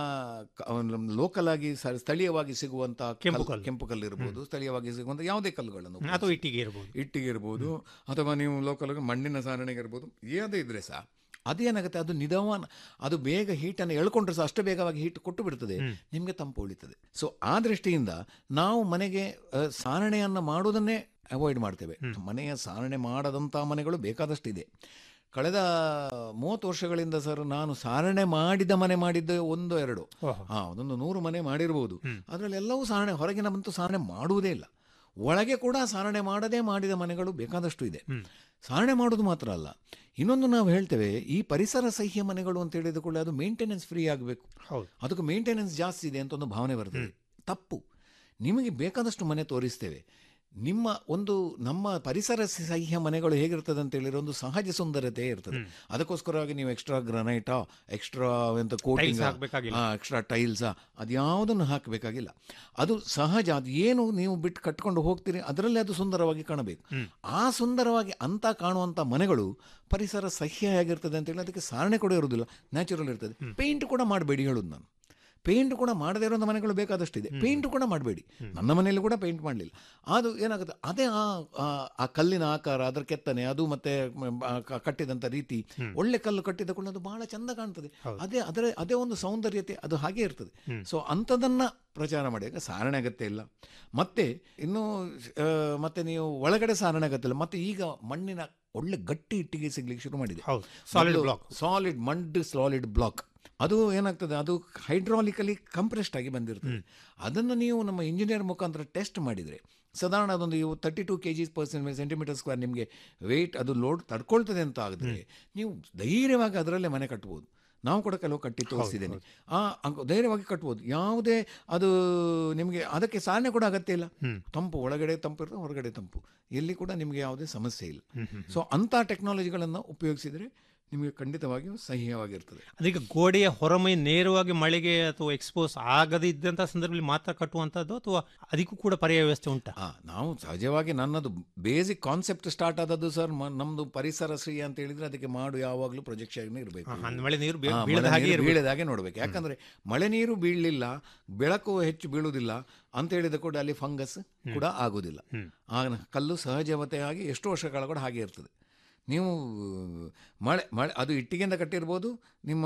ಲೋಕಲ್ ಆಗಿ ಸ- ಸ್ಥಳೀಯವಾಗಿ ಸಿಗುವಂತ ಕೆಂಪು ಕಲ್ಲು- ಕಲ್ಲು. ಕೆಂಪು ಕಲ್ಲು ಇರ್ಬೋದು ಸ್ಥಳೀಯವಾಗಿ ಸಿಗುವಂತ ಯಾವುದೇ ಕಲ್ಲುಗಳನ್ನು ಅಥವಾ ಉಪಯೋಗಿಸಿ. ಇಟ್ಟಿಗೆ ಇರ್ಬೋದು ಇಟ್ಟಿಗೆ ಇರ್ಬೋದು ಅಥವಾ ನೀವು ಲೋಕಲ್ ಮಣ್ಣಿನ ಸಾರಣೆಗೆ ಇರ್ಬೋದು ಯಾವುದೇ ಇದ್ರೆ ಸಹ ಅದೇನಾಗುತ್ತೆ ಅದು ನಿಧಾನ ಅದು ಬೇಗ ಹೀಟನ್ನು ಎಳ್ಕೊಂಡ್ರೆ ಸಹ ಅಷ್ಟು ಬೇಗವಾಗಿ ಹೀಟ್ ಕೊಟ್ಟು ಬಿಡ್ತದೆ ನಿಮಗೆ ತಂಪು ಉಳಿತದೆ ಸೊ ಆ ದೃಷ್ಟಿಯಿಂದ ನಾವು ಮನೆಗೆ ಆ, ಸಾರಣೆಯನ್ನು ಮಾಡುವುದನ್ನೇ ಅವಾಯ್ಡ್ ಮಾಡ್ತೇವೆ ಮನೆಯ ಸಾರಣೆ ಮಾಡದಂಥ ಮನೆಗಳು ಬೇಕಾದಷ್ಟು ಇದೆ ಕಳೆದ ಮೂವತ್ತು ವರ್ಷಗಳಿಂದ ಸರ್ ನಾನು ಸಾರಣೆ ಮಾಡಿದ ಮನೆ ಮಾಡಿದ್ದೆ ಒಂದು ಎರಡು ಓಹೋ. ಹಾ ಒಂದೊಂದು ನೂರು ಮನೆ ಮಾಡಿರ್ಬೋದು ಅದರಲ್ಲಿ ಎಲ್ಲವೂ ಸಾರಣೆ ಹೊರಗಿನ ಬಂತು ಸಾರಣೆ ಮಾಡುವುದೇ ಇಲ್ಲ ಒಳಗೆ ಕೂಡ ಸಾರಣೆ ಮಾಡದೇ ಮಾಡಿದ ಮನೆಗಳು ಬೇಕಾದಷ್ಟು ಇದೆ ಸಾರಣೆ ಮಾಡೋದು ಮಾತ್ರ ಅಲ್ಲ ಇನ್ನೊಂದು ನಾವು ಹೇಳ್ತೇವೆ ಈ ಪರಿಸರ ಸಹ್ಯ ಮನೆಗಳು ಅಂತ ಹೇಳಿದ ಕೂಡ ಅದು ಮೇಂಟೆನೆನ್ಸ್ ಫ್ರೀ ಆಗಬೇಕು ಹೌದು. ಅದಕ್ಕೆ ಮೇಂಟೆನೆನ್ಸ್ ಜಾಸ್ತಿ ಇದೆ ಅಂತ ಒಂದು ಭಾವನೆ ಬರ್ತದೆ ತಪ್ಪು ನಿಮಗೆ ಬೇಕಾದಷ್ಟು ಮನೆ ತೋರಿಸ್ತೇವೆ ನಿಮ್ಮ ಒಂದು ನಮ್ಮ ಪರಿಸರ ಸಹ್ಯ ಮನೆಗಳು ಹೇಗಿರ್ತದೆ ಅಂತ ಹೇಳಿದ್ರೆ ಒಂದು ಸಹಜ ಸುಂದರತೆ ಇರ್ತದೆ ಅದಕ್ಕೋಸ್ಕರವಾಗಿ ನೀವು ಎಕ್ಸ್ಟ್ರಾ ಗ್ರನೈಟಾ ಎಕ್ಸ್ಟ್ರಾ ಎಂತ ಕೋಟಿಂಗ್ ಹಾಕ್ಬೇಕಾಗಿಲ್ಲ. ಎಕ್ಸ್ಟ್ರಾ ಟೈಲ್ಸಾ ಅದ್ಯಾವುದನ್ನು ಹಾಕಬೇಕಾಗಿಲ್ಲ ಅದು ಸಹಜ ಅದು ಏನು ನೀವು ಬಿಟ್ಟು ಕಟ್ಕೊಂಡು ಹೋಗ್ತೀರಿ ಅದರಲ್ಲಿ ಅದು ಸುಂದರವಾಗಿ ಕಾಣಬೇಕು ಆ ಸುಂದರವಾಗಿ ಅಂತ ಕಾಣುವಂಥ ಮನೆಗಳು ಪರಿಸರ ಸಹ್ಯ ಹೇಗಿರ್ತದೆ ಅಂತ ಹೇಳಿ ಅದಕ್ಕೆ ಸಾರಣೆ ಕೂಡ ಇರೋದಿಲ್ಲ ನ್ಯಾಚುರಲ್ ಇರ್ತದೆ ಪೇಂಟ್ ಕೂಡ ಮಾಡಬೇಡಿ ಹೇಳೋದು ನಾನು ಪೇಂಟ್ ಕೂಡ ಮಾಡದೇ ಇರೋ ಮನೆಗಳು ಬೇಕಾದಷ್ಟಿದೆ ಪೇಂಟ್ ಕೂಡ ಮಾಡಬೇಡಿ ನನ್ನ ಮನೆಯಲ್ಲಿ ಕೂಡ ಪೇಂಟ್ ಮಾಡಲಿಲ್ಲ ಅದು ಏನಾಗುತ್ತೆ ಅದೇ ಆ ಆ- ಆ ಕಲ್ಲಿನ ಆಕಾರ ಅದರ ಕೆತ್ತನೆ ಅದು ಮತ್ತೆ ಮ- ಆ ಕ- ಕಟ್ಟಿದಂಥ ರೀತಿ ಒಳ್ಳೆ ಕಲ್ಲು ಕಟ್ಟಿದ ಕೂಡ ಅದು ಬಹಳ ಚಂದ ಕಾಣ್ತದೆ ಅದೇ ಅದರ ಅದೇ ಒಂದು ಸೌಂದರ್ಯತೆ ಅದು ಹಾಗೆ ಇರ್ತದೆ ಸೊ ಅಂಥದನ್ನ ಪ್ರಚಾರ ಮಾಡಿ ಈಗ ಸಾರಣೆ ಅಗತ್ಯ ಇಲ್ಲ ಮತ್ತೆ ಇನ್ನು ಆ, ಮತ್ತೆ ನೀವು ಒಳಗಡೆ ಸಾರಣೆ ಅಗತ್ಯ ಇಲ್ಲ ಮತ್ತೆ ಈಗ ಮಣ್ಣಿನ ಒಳ್ಳೆ ಗಟ್ಟಿ ಇಟ್ಟಿಗೆ ಸಿಗ್ಲಿಕ್ಕೆ ಶುರು ಮಾಡಿದೆ ಹೌದು. Solid block. Solid mud solid block ಅದು ಏನಾಗ್ತದೆ ಅದು ಹೈಡ್ರಾಲಿಕಲಿ ಕಂಪ್ರೆಸ್ಡ್ ಆಗಿ ಬಂದಿರ್ತದೆ ಅದನ್ನು ನೀವು ನಮ್ಮ ಇಂಜಿನಿಯರ್ ಮುಖಾಂತರ ಟೆಸ್ಟ್ ಮಾಡಿದರೆ ಸಾಧಾರಣ ಅದೊಂದು ಇವು thirty two K Gs percent centimetre square ನಿಮಗೆ ವೆಯ್ಟ್ ಅದು ಲೋಡ್ ತಡ್ಕೊಳ್ತದೆ ಅಂತ ಆಗಿದ್ರೆ ನೀವು ಧೈರ್ಯವಾಗಿ ಅದರಲ್ಲೇ ಮನೆ ಕಟ್ಬೋದು ನಾವು ಕೂಡ ಕೆಲವು ಕಟ್ಟಿ ತೋರಿಸಿದ್ದೇನೆ ಆ ಅಂಕ- ಧೈರ್ಯವಾಗಿ ಕಟ್ಬೋದು ಯಾವುದೇ ಅದು ನಿಮಗೆ ಅದಕ್ಕೆ ಸಾಧನೆ ಕೂಡ ಅಗತ್ಯ ಇಲ್ಲ ತಂಪು ಒಳಗಡೆ ತಂಪು ಇರ್ತದೆ ಹೊರಗಡೆ ತಂಪು ಎಲ್ಲಿ ಕೂಡ ನಿಮಗೆ ಯಾವುದೇ ಸಮಸ್ಯೆ ಇಲ್ಲ ಸೊ ಅಂಥ ಟೆಕ್ನಾಲಜಿಗಳನ್ನು ಉಪಯೋಗಿಸಿದರೆ ನಿಮಗೆ ಖಂಡಿತವಾಗಿಯೂ ಸಹ್ಯವಾಗಿರ್ತದೆ ಅದೀಗ ಗೋಡೆಯ ಹೊರಮೈ ನೇರವಾಗಿ ಮಳೆಗೆ ಅಥವಾ ಎಕ್ಸ್ಪೋಸ್ ಆಗದೇ ಇದ್ದಂತಹ ಸಂದರ್ಭದಲ್ಲಿ ಮಾತ್ರ ಕಟ್ಟುವಂತದ್ದು ಅಥವಾ ಅದಕ್ಕೂ ಕೂಡ ಪರ್ಯಾಯ ವ್ಯವಸ್ಥೆ ಉಂಟಾ ಆ, ನಾವು ಸಹಜವಾಗಿ ನನ್ನದು ಬೇಸಿಕ್ ಕಾನ್ಸೆಪ್ಟ್ ಸ್ಟಾರ್ಟ್ ಆದದ್ದು ಸರ್ ನಮ್ಮದು ಪರಿಸರ ಶ್ರೀ ಅಂತ ಹೇಳಿದ್ರೆ ಅದಕ್ಕೆ ಮಾಡು ಯಾವಾಗಲೂ ಪ್ರೊಜೆಕ್ಷನ್ ಇರಬೇಕು ಹಾ, ಹಾ, ಮಳೆ ನೀರು ಬೀಳ್- ಹಾ, ಬೀಳದ ಮಳೆ ಹಾಗೆ ನೀರು ಇರ್ಬೇಕು. ಬೀಳದ ಹಾಗೆ ನೋಡ್ಬೇಕು ಯಾಕಂದ್ರೆ ಮಳೆ ನೀರು ಬೀಳಲಿಲ್ಲ ಬೆಳಕು ಹೆಚ್ಚು ಬೀಳುವುದಿಲ್ಲ ಅಂತ ಹೇಳಿದ ಕೂಡ ಅಲ್ಲಿ ಫಂಗಸ್ ಕೂಡ ಆಗುವುದಿಲ್ಲ ಆ ಕಲ್ಲು ಸಹಜವತೆಯಾಗಿ ಎಷ್ಟು ವರ್ಷಗಳ ಕೂಡ ಹಾಗೆ ಇರ್ತದೆ ನೀವು ಮಳೆ ಮಳೆ ಅದು ಇಟ್ಟಿಗೆಯಿಂದ ಕಟ್ಟಿರ್ಬೋದು ನಿಮ್ಮ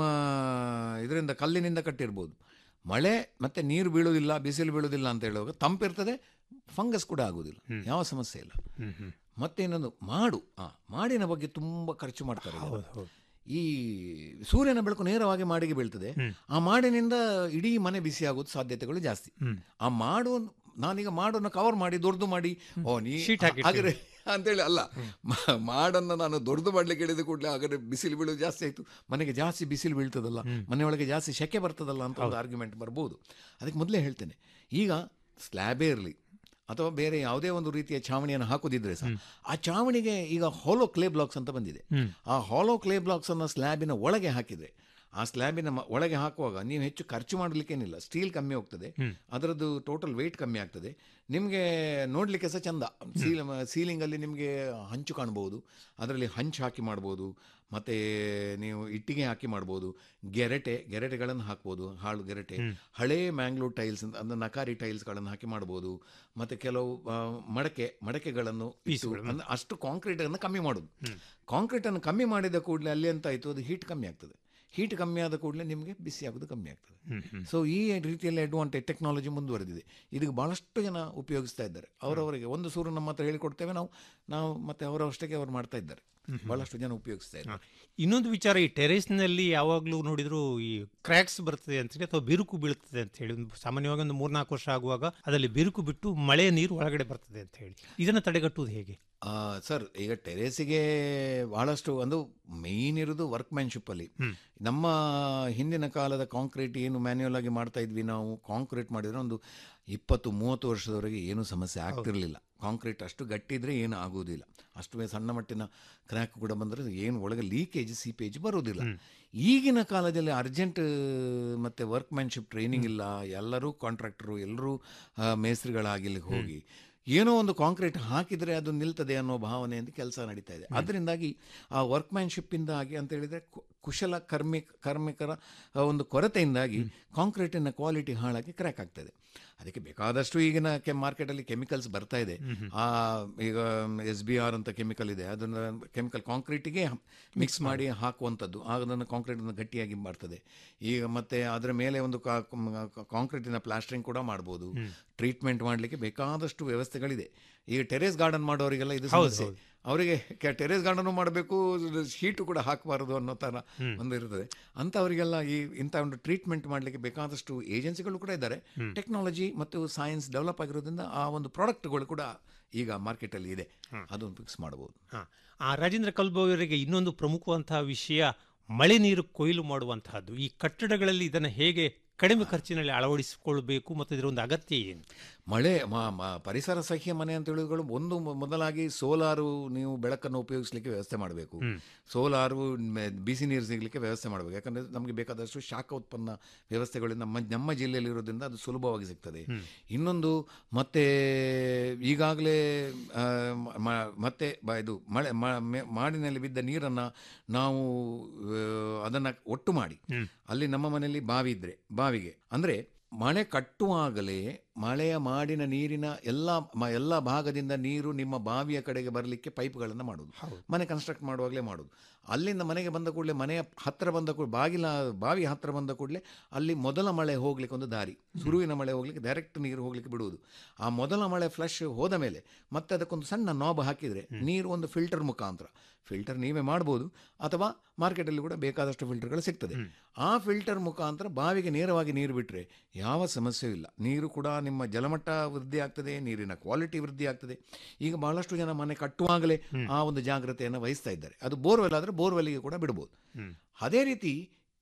ಇದರಿಂದ ಕಲ್ಲಿನಿಂದ ಕಟ್ಟಿರ್ಬೋದು ಮಳೆ ಮತ್ತೆ ನೀರು ಬೀಳುವುದಿಲ್ಲ ಬಿಸಿಲು ಬೀಳುವುದಿಲ್ಲ ಅಂತ ಹೇಳುವಾಗ ತಂಪಿರ್ತದೆ ಫಂಗಸ್ ಕೂಡ ಆಗುವುದಿಲ್ಲ ಯಾವ ಸಮಸ್ಯೆ ಇಲ್ಲ ಮತ್ತೆ ಇನ್ನೊಂದು ಮಾಡು ಆ ಮಾಡಿನ ಬಗ್ಗೆ ತುಂಬ ಖರ್ಚು ಮಾಡ್ತಾರೆ ಜನ. ಈ ಸೂರ್ಯನ ಬೆಳಕು ನೇರವಾಗಿ ಮಾಡಿಗೆ ಬೀಳ್ತದೆ ಆ ಮಾಡಿನಿಂದ ಇಡೀ ಮನೆ ಬಿಸಿ ಆಗೋದು ಸಾಧ್ಯತೆಗಳು ಜಾಸ್ತಿ ಆ ಮಾಡು ನಾನೀಗ ಮಾಡನ್ನು ಕವರ್ ಮಾಡಿ ದೊಡ್ಡದು ಮಾಡಿ ಓ ನೀ Sheet ಹಾಕಿರ್ತೀನಿ. ಹಾಗಾದ್ರೆ ಅಂತೇಳಿ ಅಲ್ಲ ಮ- ಮಾಡನ್ನು ನಾನು ದೊಡ್ಡದು ಮಾಡ್ಲಿಕ್ಕೆ ಹೇಳಿದ ಕೂಡಲೇ ಹಾಗಾದ್ರೆ ಬಿಸಿಲು ಬೀಳೋದು ಜಾಸ್ತಿ ಆಯಿತು ಮನೆಗೆ ಜಾಸ್ತಿ ಬಿಸಿಲು ಬೀಳ್ತದಲ್ಲ ಮನೆಯೊಳಗೆ ಜಾಸ್ತಿ ಸೆಕೆ ಬರ್ತದಲ್ಲ ಅಂತ ಒಂದು ಆರ್ಗ್ಯುಮೆಂಟ್ ಬರ್ಬೋದು ಅದಕ್ಕೆ ಮೊದಲೇ ಹೇಳ್ತೇನೆ ಈಗ ಸ್ಲ್ಯಾಬೇ ಇರಲಿ ಅಥವಾ ಬೇರೆ ಯಾವುದೇ ಒಂದು ರೀತಿಯ ಛಾವಣಿಯನ್ನು ಹಾಕೋದಿದ್ರೆ ಸಹ ಆ ಛಾವಣಿಗೆ ಈಗ ಹಾಲೋ ಕ್ಲೇ ಬ್ಲಾಕ್ಸ್ ಅಂತ ಬಂದಿದೆ ಆ ಹಾಲೋ ಕ್ಲೇ ಬ್ಲಾಕ್ಸ್ ಅನ್ನು ಸ್ಲ್ಯಾಬಿನ ಒಳಗೆ ಹಾಕಿದ್ರೆ ಆ ಸ್ಲ್ಯಾಬಿನ ಮ- ಒಳಗೆ ಹಾಕುವಾಗ ನೀವು ಹೆಚ್ಚು ಖರ್ಚು ಮಾಡಲಿಕ್ಕೇನಿಲ್ಲ ಸ್ಟೀಲ್ ಕಮ್ಮಿ ಹೋಗ್ತದೆ ಅದರದ್ದು ಟೋಟಲ್ ವೆಯ್ಟ್ ಕಮ್ಮಿ ಆಗ್ತದೆ ನಿಮಗೆ ನೋಡಲಿಕ್ಕೆ ಸಹ ಚಂದ ಸೀಲ್ ಸೀಲಿಂಗಲ್ಲಿ ನಿಮಗೆ ಹಂಚು ಕಾಣ್ಬೋದು ಅದರಲ್ಲಿ ಹಂಚು ಹಾಕಿ ಮಾಡ್ಬೋದು ಮತ್ತು ನೀವು ಇಟ್ಟಿಗೆ ಹಾಕಿ ಮಾಡ್ಬೋದು ಗೆರಟೆ ಗೆರಟೆಗಳನ್ನು ಹಾಕ್ಬೋದು ಹಾಳು ಗೆರಟೆ ಹಳೇ ಮ್ಯಾಂಗ್ಳೂರ್ ಟೈಲ್ಸ್ ಅಂತ ಅಂದ್ರೆ ನಕಾರಿ ಟೈಲ್ಸ್ಗಳನ್ನು ಹಾಕಿ ಮಾಡ್ಬೋದು ಮತ್ತು ಕೆಲವು ಆ, ಮಡಕೆ ಮಡಕೆಗಳನ್ನು ಇಟ್ಟು ಅಂದ್ರೆ ಅಷ್ಟು ಕಾಂಕ್ರೀಟನ್ನು ಕಮ್ಮಿ ಮಾಡೋದು ಕಾಂಕ್ರೀಟನ್ನು ಕಮ್ಮಿ ಮಾಡಿದ ಕೂಡಲೇ ಅಲ್ಲಿ ಅಂತ ಆಯಿತು ಅದು ಹೀಟ್ ಕಮ್ಮಿ ಆಗ್ತದೆ ಹೀಟ್ ಕಮ್ಮಿ ಆದ ಕೂಡಲೇ ನಿಮಗೆ ಬಿಸಿ ಆಗೋದು ಕಮ್ಮಿ ಆಗ್ತದೆ ಸೊ ಈ ರೀತಿಯಲ್ಲಿ ಅಡ್ವಾಂಟೇಜ್ ಟೆಕ್ನಾಲಜಿ ಮುಂದುವರೆದಿದೆ ಇದಕ್ಕೆ ಭಾಳಷ್ಟು ಜನ ಉಪಯೋಗಿಸ್ತಾ ಇದ್ದಾರೆ ಅವರವರಿಗೆ ಒಂದು ಸೂರು ನಮ್ಮ ಹತ್ರ ಹೇಳಿಕೊಡ್ತೇವೆ ನಾವು ನಾವು ಮತ್ತೆ ಅವರವಷ್ಟಕ್ಕೆ ಅವ್ರು ಮಾಡ್ತಾ ಇದ್ದಾರೆ ಭಾಳಷ್ಟು ಜನ ಉಪಯೋಗಿಸ್ತಾ ಇದ್ದಾರೆ ಇನ್ನೊಂದು ವಿಚಾರ ಈ ಟೆರೇಸ್ನಲ್ಲಿ ಯಾವಾಗಲೂ ನೋಡಿದ್ರು ಈ ಕ್ರ್ಯಾಕ್ಸ್ ಬರ್ತದೆ ಅಂತೇಳಿ ಅಥವಾ ಬಿರುಕು ಬೀಳ್ತದೆ ಅಂತ ಹೇಳಿ ಒಂದು ಸಾಮಾನ್ಯವಾಗಿ ಒಂದು ಮೂರ್ನಾಲ್ಕು ವರ್ಷ ಆಗುವಾಗ ಅದರಲ್ಲಿ ಬಿರುಕು ಬಿಟ್ಟು ಮಳೆಯ ನೀರು ಒಳಗಡೆ ಬರ್ತದೆ ಅಂತ ಹೇಳಿ ಇದನ್ನು ತಡೆಗಟ್ಟುವುದು ಹೇಗೆ ಆ, ಸರ್ ಈಗ ಟೆರೇಸಿಗೆ ಬಹಳಷ್ಟು ಒಂದು ಮೇಯ್ನ್ ಇರೋದು ವರ್ಕ್ಮ್ಯಾನ್ಶಿಪ್ ಅಲ್ಲಿ ನಮ್ಮ ಹಿಂದಿನ ಕಾಲದ ಕಾಂಕ್ರೀಟ್ ಏನು ಮ್ಯಾನ್ಯುಯಲ್ ಆಗಿ ಮಾಡ್ತಾ ಇದ್ವಿ ನಾವು ಕಾಂಕ್ರೀಟ್ ಮಾಡಿದ್ರೆ ಒಂದು ಇಪ್ಪತ್ತು ಮೂವತ್ತು ವರ್ಷದವರೆಗೆ ಏನೂ ಸಮಸ್ಯೆ ಆಗ್ತಿರ್ಲಿಲ್ಲ ಕಾಂಕ್ರೀಟ್ ಅಷ್ಟು ಗಟ್ಟಿ ಇದ್ರೆ ಏನು ಆಗುವುದಿಲ್ಲ ಅಷ್ಟು ಸಣ್ಣ ಮಟ್ಟಿನ ಕ್ರ್ಯಾಕ್ ಕೂಡ ಬಂದರೆ ಏನು ಒಳಗೆ ಲೀಕೇಜ್ ಸೀಪೇಜ್ ಬರುವುದಿಲ್ಲ ಈಗಿನ ಕಾಲದಲ್ಲಿ ಅರ್ಜೆಂಟ್ ಮತ್ತು ವರ್ಕ್ಮ್ಯಾನ್ಶಿಪ್ ಟ್ರೈನಿಂಗ್ ಇಲ್ಲ ಎಲ್ಲರೂ ಕಾಂಟ್ರಾಕ್ಟರು ಎಲ್ಲರೂ ಮೇಸ್ತ್ರಿಗಳಾಗಿ ಹೋಗಿ ಏನೋ ಒಂದು ಕಾಂಕ್ರೀಟ್ ಹಾಕಿದರೆ ಅದು ನಿಲ್ತದೆ ಅನ್ನೋ ಭಾವನೆಯಿಂದ ಕೆಲಸ ನಡೀತಾ ಇದೆ ಅದರಿಂದಾಗಿ ಆ ವರ್ಕ್ಮ್ಯಾನ್ಶಿಪ್ಪಿಂದಾಗಿ ಅಂತ ಹೇಳಿದರೆ ಕು- ಕುಶಲ ಕರ್ಮಿ ಕಾರ್ಮಿಕರ ಆ ಒಂದು ಕೊರತೆಯಿಂದಾಗಿ ಕಾಂಕ್ರೀಟಿನ ಕ್ವಾಲಿಟಿ ಹಾಳಾಗಿ ಕ್ರ್ಯಾಕ್ ಆಗ್ತದೆ ಅದಕ್ಕೆ ಬೇಕಾದಷ್ಟು ಈಗಿನ ಕೆ ಮಾರ್ಕೆಟಲ್ಲಿ ಕೆಮಿಕಲ್ಸ್ ಬರ್ತಾ ಇದೆ ಆ ಈಗ ಎಸ್ ಬಿ ಆರ್ ಅಂತ ಕೆಮಿಕಲ್ ಇದೆ ಅದನ್ನು ಕೆಮಿಕಲ್ ಕಾಂಕ್ರೀಟಿಗೆ ಮಿಕ್ಸ್ ಮಾಡಿ ಹಾಕುವಂಥದ್ದು ಆಗ ಅದನ್ನು ಕಾಂಕ್ರೀಟನ್ನು ಗಟ್ಟಿಯಾಗಿ ಮಾಡ್ತದೆ ಈಗ ಮತ್ತೆ ಅದರ ಮೇಲೆ ಒಂದು ಕಾಂಕ್ರೀಟಿನ ಪ್ಲಾಸ್ಟರಿಂಗ್ ಕೂಡ ಮಾಡ್ಬೋದು ಟ್ರೀಟ್ಮೆಂಟ್ ಮಾಡಲಿಕ್ಕೆ ಬೇಕಾದಷ್ಟು ವ್ಯವಸ್ಥೆಗಳಿದೆ ಈಗ ಟೆರೇಸ್ ಗಾರ್ಡನ್ ಮಾಡೋರಿಗೆಲ್ಲ ಇದು ಸಮಸ್ಯೆ ಅವರಿಗೆ ಟೆರೇಸ್ ಗಾರ್ಡನ್ ಮಾಡಬೇಕು ಶೀಟು ಕೂಡ ಹಾಕಬಾರದು ಅನ್ನೋ ಥರ ಒಂದು ಇರ್ತದೆ ಅಂಥವರಿಗೆಲ್ಲ ಈ ಇಂಥ ಒಂದು ಟ್ರೀಟ್ಮೆಂಟ್ ಮಾಡಲಿಕ್ಕೆ ಬೇಕಾದಷ್ಟು ಏಜೆನ್ಸಿಗಳು ಕೂಡ ಇದ್ದಾರೆ ಟೆಕ್ನಾಲಜಿ ಮತ್ತು ಸೈನ್ಸ್ ಡೆವಲಪ್ ಆಗಿರೋದ್ರಿಂದ ಆ ಒಂದು ಪ್ರಾಡಕ್ಟ್ಗಳು ಕೂಡ ಈಗ ಮಾರ್ಕೆಟಲ್ಲಿ ಇದೆ ಅದನ್ನು ಫಿಕ್ಸ್ ಮಾಡಬಹುದು ಹಾ. ಆ ರಾಜೇಂದ್ರ ಕಲ್ಬು ಅವರಿಗೆ ಇನ್ನೊಂದು ಪ್ರಮುಖವಂತಹ ವಿಷಯ ಮಳೆ ನೀರು ಕೊಯ್ಲು ಮಾಡುವಂತಹದ್ದು ಈ ಕಟ್ಟಡಗಳಲ್ಲಿ ಇದನ್ನು ಹೇಗೆ ಕಡಿಮೆ ಖರ್ಚಿನಲ್ಲಿ ಅಳವಡಿಸಿಕೊಳ್ಬೇಕು ಮತ್ತು ಇದರ ಒಂದು ಅಗತ್ಯ ಏನು ಮಳೆ ಮ- ಮ- ಪರಿಸರ ಸಹ್ಯ ಮನೆ ಅಂತ ಹೇಳುವುಗಳು ಒಂದು ಮೊ- ಮೊದಲಾಗಿ ಸೋಲಾರು ನೀವು ಬೆಳಕನ್ನು ಉಪಯೋಗಿಸಲಿಕ್ಕೆ ವ್ಯವಸ್ಥೆ ಮಾಡಬೇಕು ಸೋಲಾರು ಮ- ಬಿಸಿ ನೀರು ಸಿಗಲಿಕ್ಕೆ ವ್ಯವಸ್ಥೆ ಮಾಡಬೇಕು ಯಾಕಂದರೆ ನಮಗೆ ಬೇಕಾದಷ್ಟು ಶಾಖ ಉತ್ಪನ್ನ ವ್ಯವಸ್ಥೆಗಳು ನಮ್ಮ ನಮ್ಮ ಜಿಲ್ಲೆಯಲ್ಲಿ ಇರೋದ್ರಿಂದ ಅದು ಸುಲಭವಾಗಿ ಸಿಗ್ತದೆ ಇನ್ನೊಂದು ಮತ್ತೆ ಈಗಾಗಲೇ ಆ, ಮ- ಮತ್ತೆ ಬ- ಇದು ಮಳೆ ಮ- ಮೆ- ಮಾಡಿನಲ್ಲಿ ಬಿದ್ದ ನೀರನ್ನು ನಾವು ಅದನ್ನು ಒಟ್ಟು ಮಾಡಿ ಅಲ್ಲಿ ನಮ್ಮ ಮನೆಯಲ್ಲಿ ಬಾವಿ ಇದ್ರೆ ಬಾವಿಗೆ ಅಂದರೆ ಮಳೆ ಕಟ್ಟುವಾಗಲೇ ಮಳೆಯ ಮಾಡಿನ ನೀರಿನ ಎಲ್ಲ ಮ- ಎಲ್ಲ ಭಾಗದಿಂದ ನೀರು ನಿಮ್ಮ ಬಾವಿಯ ಕಡೆಗೆ ಬರಲಿಕ್ಕೆ ಪೈಪ್ಗಳನ್ನು ಮಾಡೋದು ಮನೆ ಕನ್ಸ್ಟ್ರಕ್ಟ್ ಮಾಡುವಾಗಲೇ ಮಾಡೋದು ಅಲ್ಲಿಂದ ಮನೆಗೆ ಬಂದ ಕೂಡಲೇ ಮನೆಯ ಹತ್ತಿರ ಬಂದ ಕೂಡಲೇ ಬಾಗಿಲ ಬಾವಿ ಹತ್ತಿರ ಬಂದ ಕೂಡಲೇ ಅಲ್ಲಿ ಮೊದಲ ಮಳೆ ಹೋಗ್ಲಿಕ್ಕೆ ಒಂದು ದಾರಿ ಸುರುವಿನ ಮಳೆ ಹೋಗ್ಲಿಕ್ಕೆ ಡೈರೆಕ್ಟ್ ನೀರು ಹೋಗ್ಲಿಕ್ಕೆ ಬಿಡುವುದು ಆ ಮೊದಲ ಮಳೆ ಫ್ಲಶ್ ಹೋದ ಮೇಲೆ ಮತ್ತೆ ಅದಕ್ಕೊಂದು ಸಣ್ಣ ನಾಬ್ ಹಾಕಿದರೆ ನೀರು ಒಂದು ಫಿಲ್ಟರ್ ಮುಖಾಂತರ ಫಿಲ್ಟರ್ ನೀವೇ ಮಾಡ್ಬೋದು ಅಥವಾ ಮಾರ್ಕೆಟಲ್ಲಿ ಕೂಡ ಬೇಕಾದಷ್ಟು ಫಿಲ್ಟರ್ಗಳು ಸಿಗ್ತದೆ ಆ ಫಿಲ್ಟರ್ ಮುಖಾಂತರ ಬಾವಿಗೆ ನೇರವಾಗಿ ನೀರು ಬಿಟ್ಟರೆ ಯಾವ ಸಮಸ್ಯೆಯೂ ಇಲ್ಲ ನೀರು ಕೂಡ ನಿಮ್ಮ ಜಲಮಟ್ಟ ವೃದ್ಧಿ ಆಗ್ತದೆ ನೀರಿನ ಕ್ವಾಲಿಟಿ ವೃದ್ಧಿ ಆಗ್ತದೆ ಈಗ ಬಹಳಷ್ಟು ಜನ ಮನೆ ಕಟ್ಟುವಾಗಲೇ ಆ ಒಂದು ಜಾಗ್ರತೆಯನ್ನು ವಹಿಸ್ತಾ ಇದ್ದಾರೆ ಅದು ಬೋರ್ವೆಲ್ ಆದರೆ ಬೋರ್ವೆಲ್ಗೆ ಕೂಡ ಬಿಡ್ಬೋದು ಅದೇ ರೀತಿ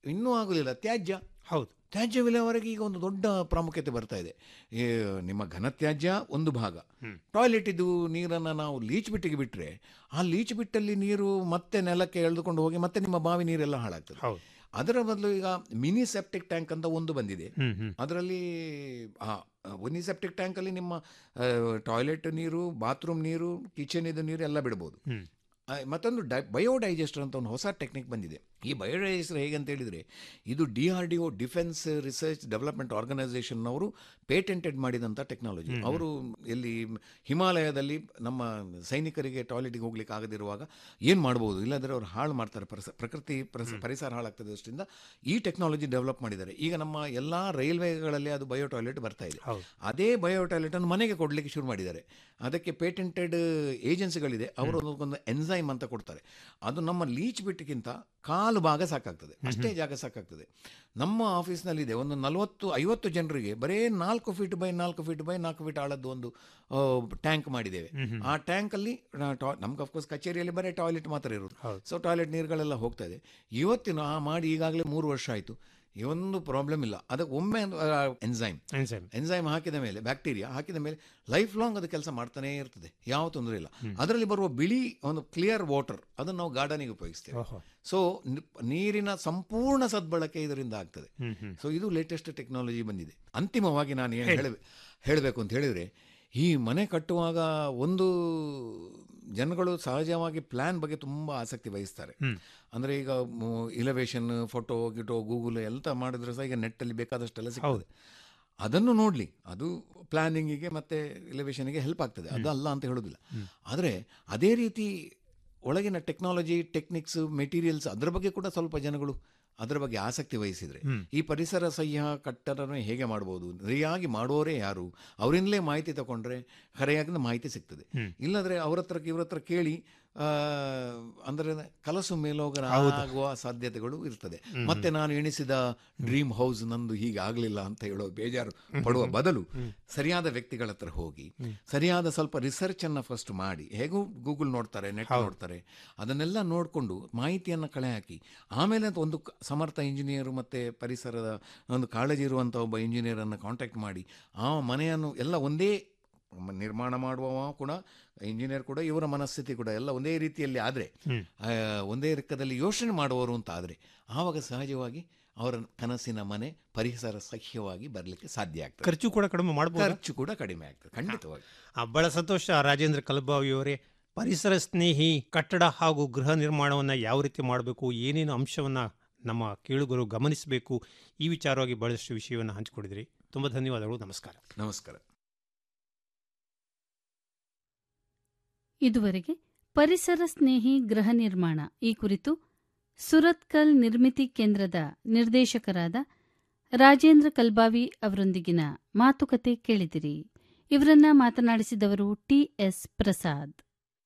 ಇನ್ನೂ ಆಗೋದಿಲ್ಲ ತ್ಯಾಜ್ಯ ಹೌದು ತ್ಯಾಜ್ಯ ವಿಲೇವಾರಿಗೆ ಈಗ ಒಂದು ದೊಡ್ಡ ಪ್ರಾಮುಖ್ಯತೆ ಬರ್ತಾ ಇದೆ ಈ ನಿಮ್ಮ ಘನತ್ಯಾಜ್ಯ ಒಂದು ಭಾಗ ಟಾಯ್ಲೆಟ್ ಇದು ನೀರನ್ನು ನಾವು ಲೀಚ್ ಬಿಟ್ಟಿಗೆ ಬಿಟ್ಟರೆ ಆ ಲೀಚ್ ಬಿಟ್ಟಲ್ಲಿ ನೀರು ಮತ್ತೆ ನೆಲಕ್ಕೆ ಎಳೆದುಕೊಂಡು ಹೋಗಿ ಮತ್ತೆ ನಿಮ್ಮ ಬಾವಿ ನೀರೆಲ್ಲ ಹಾಳಾಗ್ತದೆ ಹೌದು ಅದರ ಬದಲು ಈಗ ಮಿನಿ ಸೆಪ್ಟಿಕ್ ಟ್ಯಾಂಕ್ ಅಂತ ಒಂದು ಬಂದಿದೆ ಹ್ಮ್ ಹ್ಮ್ ಅದರಲ್ಲಿ ಆ ಮಿನಿ ಸೆಪ್ಟಿಕ್ ಟ್ಯಾಂಕಲ್ಲಿ ನಿಮ್ಮ ಟಾಯ್ಲೆಟ್ ನೀರು ಬಾತ್ರೂಮ್ ನೀರು ಕಿಚನ್ ಇದು ನೀರು ಎಲ್ಲ ಬಿಡ್ಬೋದು ಹ್ಮ್ ಆ, ಮತ್ತೊಂದು ಡೈ ಬಯೋಡೈಜೆಸ್ಟರ್ ಅಂತ ಒಂದು ಹೊಸ ಟೆಕ್ನಿಕ್ ಬಂದಿದೆ ಈ ಬಯೋಡೈಜೆಸ್ಟರ್ ಹೇಗೆ ಅಂತ ಹೇಳಿದರೆ ಇದು D R D O defence research development ಆರ್ಗನೈಸೇಷನ್ನವರು ಪೇಟೆಂಟೆಡ್ ಮಾಡಿದಂಥ ಟೆಕ್ನಾಲಜಿ ಅವರು ಎಲ್ಲಿ ಹಿಮಾಲಯದಲ್ಲಿ ನಮ್ಮ ಸೈನಿಕರಿಗೆ ಟಾಯ್ಲೆಟ್ಗೆ ಹೋಗ್ಲಿಕ್ಕೆ ಆಗದಿರುವಾಗ ಏನು ಮಾಡ್ಬೋದು ಇಲ್ಲಾಂದರೆ ಅವ್ರು ಹಾಳು ಮಾಡ್ತಾರೆ ಪರಿಸ ಪ್ರಕೃತಿ ಪರಿಸ- ಪರಿಸರ ಹಾಳಾಗ್ತದೆ ಅಷ್ಟರಿಂದ ಈ ಟೆಕ್ನಾಲಜಿ ಡೆವಲಪ್ ಮಾಡಿದ್ದಾರೆ ಈಗ ನಮ್ಮ ಎಲ್ಲ ರೈಲ್ವೆಗಳಲ್ಲಿ ಅದು ಬಯೋ ಟಾಯ್ಲೆಟ್ ಬರ್ತಾ ಇದೆ ಹೌದು. ಅದೇ ಬಯೋ ಟಾಯ್ಲೆಟ್ ಅನ್ನು ಮನೆಗೆ ಕೊಡಲಿಕ್ಕೆ ಶುರು ಮಾಡಿದ್ದಾರೆ ಅದಕ್ಕೆ ಪೇಟೆಂಟೆಡ್ ಏಜೆನ್ಸಿಗಳಿದೆ ಅವರು ಒಂದು ಎನ್ಸೈಮ್ ಅಂತ ಕೊಡ್ತಾರೆ ಅದು ನಮ್ಮ ಲೀಚ್ ಬಿಟ್ಟಿಗಿಂತ ಕಾಲು ಭಾಗ ಸಾಕಾಗ್ತದೆ ಅಷ್ಟೇ ಜಾಗ ಸಾಕಾಗ್ತದೆ ನಮ್ಮ ಆಫೀಸ್ನಲ್ಲಿದೆ ಒಂದು ನಲವತ್ತು ಐವತ್ತು ಜನರಿಗೆ ಬರೇ ನಾಲ್ಕು ಫೀಟ್ ಬೈ ನಾಲ್ಕು ಫೀಟ್ ಬೈ ನಾಲ್ಕು ಫೀಟ್ ಆಳದ್ದು ಒಂದು ಟ್ಯಾಂಕ್ ಮಾಡಿದ್ದೇವೆ ಆ ಟ್ಯಾಂಕಲ್ಲಿ ನಮ್ಗೆ ಅಫ್ಕೋರ್ಸ್ ಕಚೇರಿಯಲ್ಲಿ ಬರೀ ಟಾಯ್ಲೆಟ್ ಮಾತ್ರ ಇರೋದು ಸೊ ಟಾಯ್ಲೆಟ್ ನೀರುಗಳೆಲ್ಲ ಹೋಗ್ತಾ ಇದೆ ಇವತ್ತಿನ ಆ ಮಾಡಿ ಈಗಾಗಲೇ ಮೂರು ವರ್ಷ ಆಯಿತು ಇವೊಂದು ಪ್ರಾಬ್ಲಮ್ ಇಲ್ಲ ಅದಕ್ಕೆ ಒಮ್ಮೆ ಎನ್ಸೈಮ್ ಎನ್ಸೈಮ್ ಎನ್ಸೈಮ್ ಹಾಕಿದ ಮೇಲೆ ಬ್ಯಾಕ್ಟೀರಿಯಾ ಹಾಕಿದ ಮೇಲೆ ಲೈಫ್ ಲಾಂಗ್ ಅದು ಕೆಲಸ ಮಾಡ್ತಾನೇ ಇರ್ತದೆ ಯಾವ ತೊಂದರೆ ಇಲ್ಲ ಅದರಲ್ಲಿ ಬರುವ ಬಿಳಿ ಒಂದು ಕ್ಲಿಯರ್ ವಾಟರ್ ಅದನ್ನು ನಾವು ಗಾರ್ಡನಿಗೆ ಉಪಯೋಗಿಸ್ತೇವೆ ಓಹೋ ಸೊ ನೀರಿನ ಸಂಪೂರ್ಣ ಸದ್ಬಳಕೆ ಇದರಿಂದ ಆಗ್ತದೆ ಹ್ಮ್ ಹ್ಮ್ ಸೊ ಇದು ಲೇಟೆಸ್ಟ್ ಟೆಕ್ನಾಲಜಿ ಬಂದಿದೆ ಅಂತಿಮವಾಗಿ ನಾನು ಏನು ಹೇಳ ಹೇಳಬೇಕು ಅಂತ ಹೇಳಿದರೆ ಈ ಮನೆ ಕಟ್ಟುವಾಗ ಒಂದು ಜನಗಳು ಸಹಜವಾಗಿ ಪ್ಲ್ಯಾನ್ ಬಗ್ಗೆ ತುಂಬ ಆಸಕ್ತಿ ವಹಿಸ್ತಾರೆ ಅಂದರೆ ಈಗ ಇಲವೇಷನ್ ಫೋಟೋ ಗಿಟೋ ಗೂಗಲ್ ಎಲ್ಲ ಮಾಡಿದ್ರೆ ಸಹ ಈಗ ನೆಟ್ಟಲ್ಲಿ ಬೇಕಾದಷ್ಟೆಲ್ಲ ಸಿಗ್ತದೆ ಅದನ್ನು ನೋಡಲಿ ಅದು ಪ್ಲಾನಿಂಗಿಗೆ ಮತ್ತು ಇಲಿವೇಷನ್ಗೆ ಹೆಲ್ಪ್ ಆಗ್ತದೆ ಅದು ಅಲ್ಲ ಅಂತ ಹೇಳೋದಿಲ್ಲ ಆದರೆ ಅದೇ ರೀತಿ ಒಳಗಿನ ಟೆಕ್ನಾಲಜಿ ಟೆಕ್ನಿಕ್ಸ್ ಮೆಟೀರಿಯಲ್ಸ್ ಅದರ ಬಗ್ಗೆ ಕೂಡ ಸ್ವಲ್ಪ ಜನಗಳು ಅದರ ಬಗ್ಗೆ ಆಸಕ್ತಿ ವಹಿಸಿದರೆ ಈ ಪರಿಸರ ಸಹ್ಯ ಕಟ್ಟಡನ ಹೇಗೆ ಮಾಡ್ಬೋದು ಸರಿಯಾಗಿ ಮಾಡುವವರೇ ಯಾರು ಅವರಿಂದಲೇ ಮಾಹಿತಿ ತಗೊಂಡ್ರೆ ಸರಿಯಾದ ಮಾಹಿತಿ ಸಿಗ್ತದೆ ಇಲ್ಲದ್ರೆ ಅವ್ರ ಹತ್ರ ಇವ್ರ ಹತ್ರ ಕೇಳಿ ಆ, ಅಂದ್ರೆ ಕಲಸು ಮೇಲೋಗರ ಆಗುವ ಸಾಧ್ಯತೆಗಳು ಇರ್ತದೆ ಮತ್ತೆ ನಾನು ಎಣಿಸಿದ ಡ್ರೀಮ್ ಹೌಸ್ ನಂದು ಹೀಗೆ ಆಗಲಿಲ್ಲ ಅಂತ ಹೇಳೋ ಬೇಜಾರು ಪಡುವ ಬದಲು ಸರಿಯಾದ ವ್ಯಕ್ತಿಗಳ ಹತ್ರ ಹೋಗಿ ಸರಿಯಾದ ಸ್ವಲ್ಪ ರಿಸರ್ಚ್ ಅನ್ನ ಫಸ್ಟ್ ಮಾಡಿ ಹೇಗೂ ಗೂಗಲ್ ನೋಡ್ತಾರೆ ನೆಟ್ ನೋಡ್ತಾರೆ ಅದನ್ನೆಲ್ಲ ನೋಡಿಕೊಂಡು ಮಾಹಿತಿಯನ್ನು ಕಳೆ ಹಾಕಿ ಆಮೇಲೆ ಅದು ಒಂದು ಕ- ಸಮರ್ಥ ಇಂಜಿನಿಯರು ಮತ್ತು ಪರಿಸರದ ಒಂದು ಕಾಳಜಿ ಇರುವಂಥ ಒಬ್ಬ ಇಂಜಿನಿಯರನ್ನು ಕಾಂಟ್ಯಾಕ್ಟ್ ಮಾಡಿ ಆ ಮನೆಯನ್ನು ಎಲ್ಲ ಒಂದೇ ಮ- ನಿರ್ಮಾಣ ಮಾಡುವವ ಕೂಡ ಇಂಜಿನಿಯರ್ ಕೂಡ ಇವರ ಮನಸ್ಥಿತಿ ಕೂಡ ಎಲ್ಲ ಒಂದೇ ರೀತಿಯಲ್ಲಿ ಆದರೆ ಒಂದೇ ಲೆಕ್ಕದಲ್ಲಿ ಯೋಚನೆ ಮಾಡುವವರು ಅಂತ ಆದರೆ ಆವಾಗ ಸಹಜವಾಗಿ ಅವರ ಕನಸಿನ ಮನೆ ಪರಿಸರ ಸಹ್ಯವಾಗಿ ಬರಲಿಕ್ಕೆ ಸಾಧ್ಯ ಆಗ್ತದೆ ಖರ್ಚು ಕೂಡ ಕಡಿಮೆ ಮಾಡಬಹುದು ಖರ್ಚು ಕೂಡ ಕಡಿಮೆ ಆಗ್ತದೆ ಖಂಡಿತವಾಗಿ ಬಹಳ ಸಂತೋಷ ರಾಜೇಂದ್ರ ಕಲಬಾವಿ ಅವರೇ ಪರಿಸರ ಸ್ನೇಹಿ ಕಟ್ಟಡ ಹಾಗೂ ಗೃಹ ನಿರ್ಮಾಣವನ್ನು ಯಾವ ರೀತಿ ಮಾಡಬೇಕು ಏನೇನು ಅಂಶವನ್ನು ನಮ್ಮ ಕೇಳುಗರು ಗಮನಿಸಬೇಕು ಈ ವಿಚಾರವಾಗಿ ಬಹಳಷ್ಟು ವಿಷಯವನ್ನು ಹಂಚಿಕೊಂಡಿದ್ರಿ ತುಂಬ ಧನ್ಯವಾದಗಳು ನಮಸ್ಕಾರ ನಮಸ್ಕಾರ ಇದುವರೆಗೆ ಪರಿಸರ ಸ್ನೇಹಿ ಗೃಹ ನಿರ್ಮಾಣ ಈ ಕುರಿತು ಸುರತ್ಕಲ್ ನಿರ್ಮಿತಿ ಕೇಂದ್ರದ ನಿರ್ದೇಶಕರಾದ ರಾಜೇಂದ್ರ ಕಲ್ಬಾವಿ ಅವರೊಂದಿಗಿನ ಮಾತುಕತೆ ಕೇಳಿದಿರಿ ಇವರನ್ನ ಮಾತನಾಡಿಸಿದವರು ಟಿಎಸ್ ಪ್ರಸಾದ್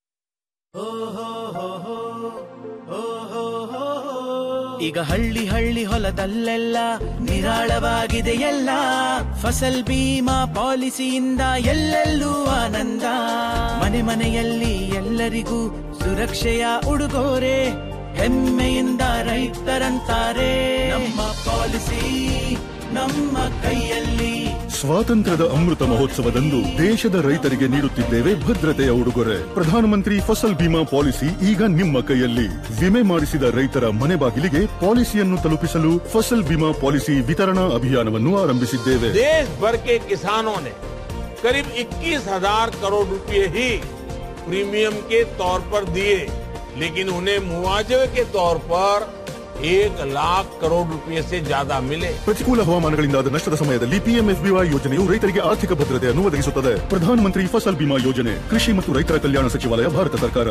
ಈಗ ಹಳ್ಳಿ ಹಳ್ಳಿ ಹೊಲದಲ್ಲೆಲ್ಲ ನಿರಾಳವಾಗಿದೆ ಎಲ್ಲ ಫಸಲ್ ಬೀಮಾ ಪಾಲಿಸಿಯಿಂದ ಎಲ್ಲೆಲ್ಲೂ ಆನಂದ ಮನೆ ಮನೆಯಲ್ಲಿ ಎಲ್ಲರಿಗೂ ಸುರಕ್ಷೆಯ ಉಡುಗೊರೆ ಹೆಮ್ಮೆಯಿಂದ ರೈತರಂತಾರೆ ನಮ್ಮ ಪಾಲಿಸಿ ನಮ್ಮ ಕೈಯಲ್ಲಿ ಸ್ವಾತಂತ್ರ್ಯದ ಅಮೃತ ಮಹೋತ್ಸವದಂದು ದೇಶದ ರೈತರಿಗೆ ನೀಡುತ್ತಿದ್ದೇವೆ ಭದ್ರತೆಯ ಉಡುಗೊರೆ ಪ್ರಧಾನಮಂತ್ರಿ ಫಸಲ್ ಬಿಮಾ ಪಾಲಿಸಿ ಈಗ ನಿಮ್ಮ ಕೈಯಲ್ಲಿ ವಿಮೆ ಮಾಡಿಸಿದ ರೈತರ ಮನೆ ಬಾಗಿಲಿಗೆ ಪಾಲಿಸಿಯನ್ನು ತಲುಪಿಸಲು ಫಸಲ್ ಬಿಮಾ ಪಾಲಿಸಿ ವಿತರಣಾ ಅಭಿಯಾನವನ್ನು ಆರಂಭಿಸಿದ್ದೇವೆ देश भर के किसानों ने करीब 21,000 करोड़ रुपए ही प्रीमियम के तौर पर दिए लेकिन उन्हें मुआवजे के तौर पर एक लाख करोड़ रुपए से ज्यादा मिले ಪ್ರತಿಕೂಲ ಹವಾಮಾನಗಳಿಂದಾದ ನಷ್ಟದ ಸಮಯದಲ್ಲಿ ಪಿಎಂಎಫ್ಬಿವೈ ಯೋಜನೆಯು ರೈತರಿಗೆ ಆರ್ಥಿಕ ಭದ್ರತೆಯನ್ನು ಒದಗಿಸುತ್ತದೆ ಪ್ರಧಾನಮಂತ್ರಿ ಫಸಲ್ ಬಿಮಾ ಯೋಜನೆ ಕೃಷಿ ಮತ್ತು ರೈತರ ಕಲ್ಯಾಣ ಸಚಿವಾಲಯ ಭಾರತ ಸರ್ಕಾರ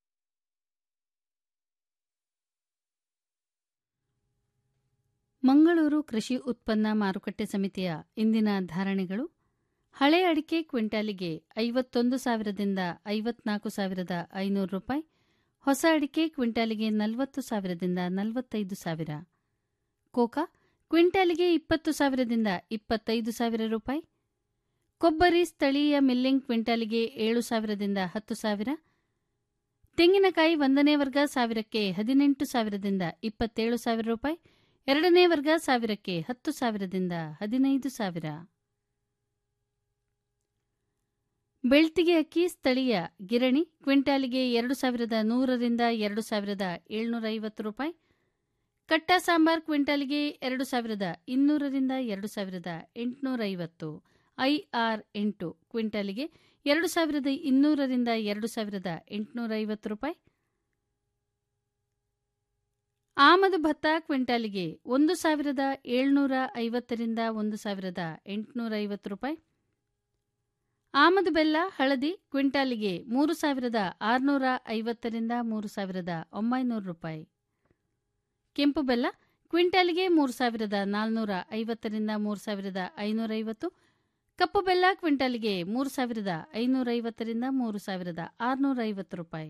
ಮಂಗಳೂರು ಕೃಷಿ ಉತ್ಪನ್ನ ಮಾರುಕಟ್ಟೆ ಸಮಿತಿಯ ಇಂದಿನ ಧಾರಣೆಗಳು ಹಳೆ ಅಡಿಕೆ ಕ್ವಿಂಟಾಲಿಗೆ ಐವತ್ತೊಂದು ಸಾವಿರದಿಂದ ಐವತ್ನಾಲ್ಕು ಸಾವಿರದ ಐನೂರು ರೂಪಾಯಿ ಹೊಸ ಅಡಿಕೆ ಕ್ವಿಂಟಾಲಿಗೆ ನಲವತ್ತು ಸಾವಿರದಿಂದ ನಲವತ್ತೈದು ಸಾವಿರ ಕೋಕಾ ಕ್ವಿಂಟಾಲಿಗೆ ಇಪ್ಪತ್ತು ಸಾವಿರದಿಂದ ಇಪ್ಪತ್ತೈದು ಸಾವಿರ ರೂಪಾಯಿ ಕೊಬ್ಬರಿ ಸ್ಥಳೀಯ ಮಿಲ್ಲಿಂಗ್ ಕ್ವಿಂಟಾಲಿಗೆ ಏಳು ಸಾವಿರದಿಂದ ಹತ್ತು ಸಾವಿರ ತೆಂಗಿನಕಾಯಿ ಒಂದನೇ ವರ್ಗ ಸಾವಿರಕ್ಕೆ ಹದಿನೆಂಟು ಸಾವಿರದಿಂದ ಇಪ್ಪತ್ತೇಳು ಸಾವಿರ ರೂಪಾಯಿ ಎರಡನೇ ವರ್ಗ ಸಾವಿರಕ್ಕೆ ಹತ್ತು ಸಾವಿರದಿಂದ ಹದಿನೈದು ಸಾವಿರ ಬೆಳ್ತಿಗೆ ಅಕ್ಕಿ ಸ್ಥಳೀಯ ಗಿರಣಿ ಕ್ವಿಂಟಾಲಿಗೆ ಎರಡು ಸಾವಿರದ ನೂರರಿಂದ ಎರಡು ಸಾವಿರದ ಏಳ್ನೂರ ಐವತ್ತು ರೂಪಾಯಿ ಕಟ್ಟ ಸಾಂಬಾರ್ ಕ್ವಿಂಟಾಲಿಗೆ ಎರಡು ಸಾವಿರದ ಇನ್ನೂರರಿಂದ ಎರಡು ಸಾವಿರದ ಎಂಟುನೂರ ಐವತ್ತು ಐಆರ್ ಎಂಟು ಕ್ವಿಂಟಾಲಿಗೆ ಎರಡು ಸಾವಿರದ ಇನ್ನೂರರಿಂದ ಎರಡು ಸಾವಿರದ ಎಂಟುನೂರ ಐವತ್ತು ರೂಪಾಯಿ ಆಮದು ಭತ್ತ ಕ್ವಿಂಟಾಲಿಗೆ ಒಂದು ಸಾವಿರದ ಏಳ್ನೂರ ಐವತ್ತರಿಂದ ಒಂದು ಸಾವಿರದ ಎಂಟುನೂರ ಐವತ್ತು ರೂಪಾಯಿ ಆಮದು ಬೆಲ್ಲ ಹಳದಿ ಕ್ವಿಂಟಾಲಿಗೆ ಮೂರು ಸಾವಿರದ ಆರುನೂರ ಐವತ್ತರಿಂದ ಮೂರು ಸಾವಿರದ ಒಂಬೈನೂರು ರೂಪಾಯಿ ಕೆಂಪು ಬೆಲ್ಲ ಕ್ವಿಂಟಾಲಿಗೆ ಮೂರು ಸಾವಿರದ ನಾಲ್ನೂರ ಐವತ್ತರಿಂದ ಮೂರು ಸಾವಿರದ ಐನೂರ ಐವತ್ತು ಕಪ್ಪು ಬೆಲ್ಲ ಕ್ವಿಂಟಾಲಿಗೆ ಮೂರು ಸಾವಿರದ ಐನೂರ ಐವತ್ತರಿಂದ ಮೂರು ಸಾವಿರದ ಆರುನೂರ ಐವತ್ತು ರೂಪಾಯಿ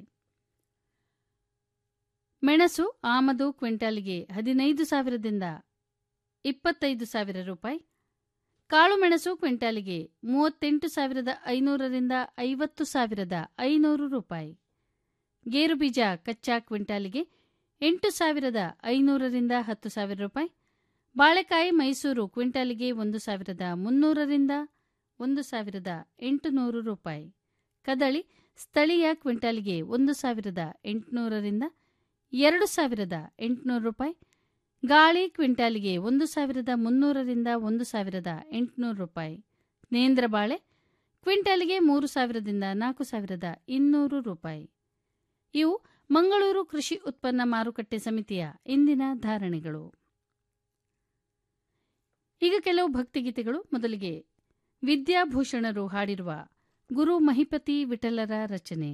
ಮೆಣಸು ಆಮದು ಕ್ವಿಂಟಾಲಿಗೆ ಹದಿನೈದು ಸಾವಿರದಿಂದ ಇಪ್ಪತ್ತೈದು ಸಾವಿರ ರೂಪಾಯಿ ಕಾಳು ಮೆಣಸು ಕ್ವಿಂಟಾಲಿಗೆ ಮೂವತ್ತೆಂಟು ಸಾವಿರದ ಐನೂರರಿಂದ ಐವತ್ತು ಸಾವಿರದ ಐನೂರು ರೂಪಾಯಿ ಗೇರು ಬೀಜ ಕಚ್ಚಾ ಕ್ವಿಂಟಾಲಿಗೆ ಎಂಟು ಸಾವಿರದ ಐನೂರರಿಂದ ಹತ್ತು ಸಾವಿರ ರೂಪಾಯಿ ಬಾಳೆಕಾಯಿ ಮೈಸೂರು ಕ್ವಿಂಟಾಲಿಗೆ ಒಂದು ಸಾವಿರದ ಮುನ್ನೂರರಿಂದ ಒಂದು ಸಾವಿರದ ಎಂಟುನೂರು ರೂಪಾಯಿ ಕದಳಿ ಸ್ಥಳೀಯ ಕ್ವಿಂಟಾಲಿಗೆ ಒಂದು ಸಾವಿರದ ಎಂಟುನೂರರಿಂದ ಎರಡು ಸಾವಿರದ ಎಂಟುನೂರು ರೂಪಾಯಿ ಗಾಳಿ ಕ್ವಿಂಟಾಲಿಗೆ ಒಂದು ಸಾವಿರದ ಮುನ್ನೂರರಿಂದ ಒಂದು ಸಾವಿರದ ಎಂಟುನೂರು ರೂಪಾಯಿ ನೇಂದ್ರ ಬಾಳೆ ಕ್ವಿಂಟಾಲಿಗೆ ಮೂರು ಸಾವಿರದಿಂದ ನಾಲ್ಕು ಸಾವಿರದ ಇನ್ನೂರು ರೂಪಾಯಿ ಇವು ಮಂಗಳೂರು ಕೃಷಿ ಉತ್ಪನ್ನ ಮಾರುಕಟ್ಟೆ ಸಮಿತಿಯ ಇಂದಿನ ಧಾರಣೆಗಳು ಈಗ ಕೆಲವು ಭಕ್ತಿಗೀತೆಗಳು ಮೊದಲಿಗೆ ವಿದ್ಯಾಭೂಷಣರು ಹಾಡಿರುವ ಗುರು ಮಹಿಪತಿ ವಿಠಲರ ರಚನೆ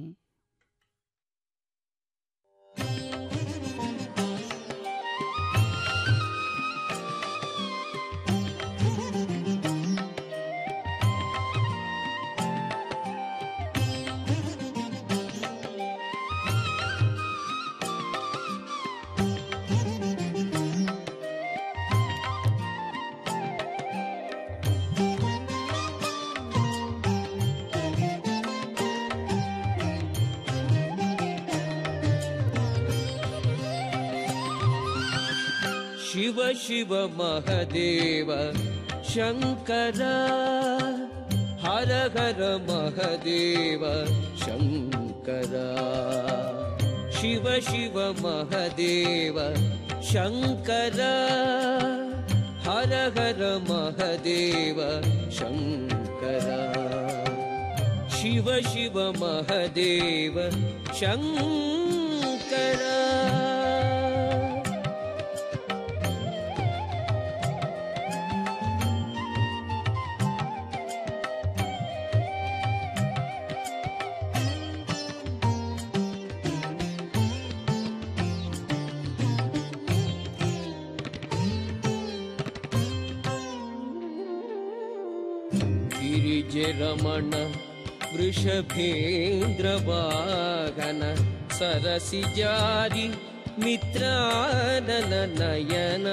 ಶಿವ ಶಿವ ಮಹದೇವ ಶಂಕರ ಹರ ಹರ ಮಹದೇವ ಶಂಕರ ಶಿವ ಶಿವ ಮಹದೇವ ಶಂಕರ ಹರ ಹರ ಮಹದೇವ ಶಂಕರ ಶಿವ ಶಿವ ಮಹದೇವ ಶಂಕರ ಗಿರಿಜರಮಣ ವೃಷಭೇಂದ್ರ ವಾಹನ ಸರಸಿ ಜಾರಿ ಮಿತ್ರಾನನ ನಯನ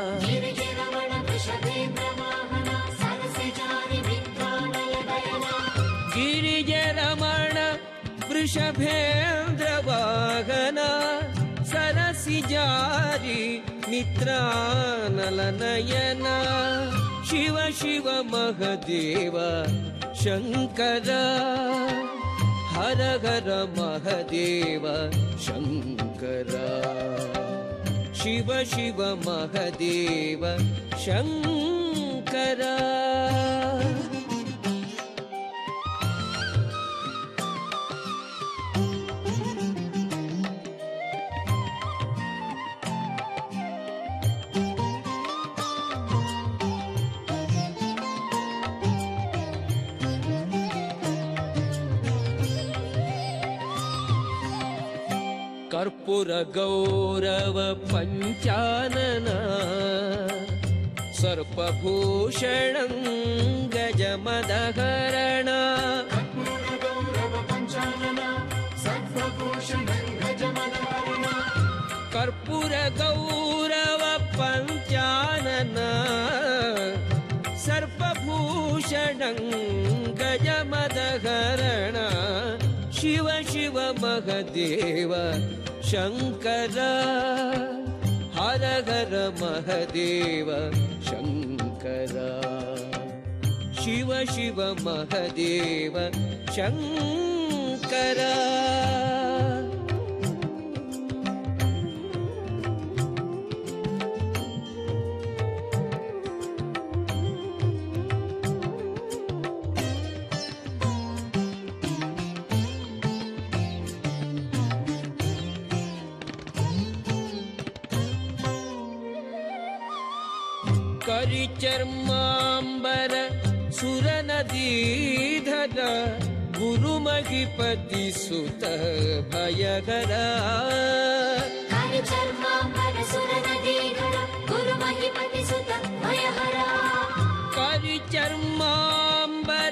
ಗಿರಿಜರಮಣ ವೃಷಭೇಂದ್ರ ವಾಹನ ಸರಸಿ ಜಾರಿ ಮಿತ್ರಾನಲ ನಯನ ಶಿವ ಶಿವ ಮಹದೇವ ಶಂಕರ ಹರ ಹರ ಮಹದೇವ ಶಂಕರ ಶಿವ ಶಿವ ಮಹದೇವ ಶಂಕರ ಕರ್ಪೂರ ಗೌರವ ಪಂಚಾನನ ಸರ್ಪಭೂಷಣ ಗಜ ಮದಹರಣ ಕರ್ಪೂರ ಗೌರವ ಪಂಚಾನನ ಸರ್ಪಭೂಷಣ ಗಜ ಮದಹರಣ ಶಿವ ಶಿವ ಮಹದೇವ ಶಂಕರ ಹರ ಹರ ಮಹ महदेव शङ्कर शिव शिव महदेव शङ्कर करिचर्माम्बर सुरनदीधर गुरुमहिपति सुत भयकर करिचर्माम्बर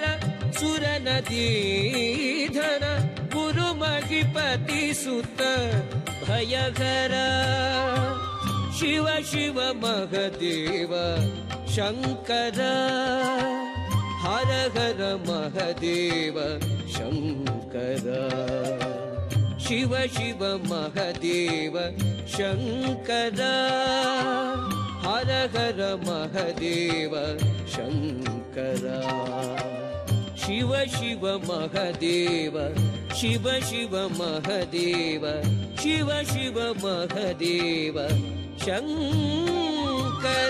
सुरनदीधर गुरुमहिपति सुत भयकर शिव शिव महदेव शङ्कर हर हर महदेव शङ्कर शिव शिव महदेव शङ्कर हर हर महदेव शङ्कर शिव शिव महदेव शिव शिव महदेव शिव शिव महदेव ಶಂಕರ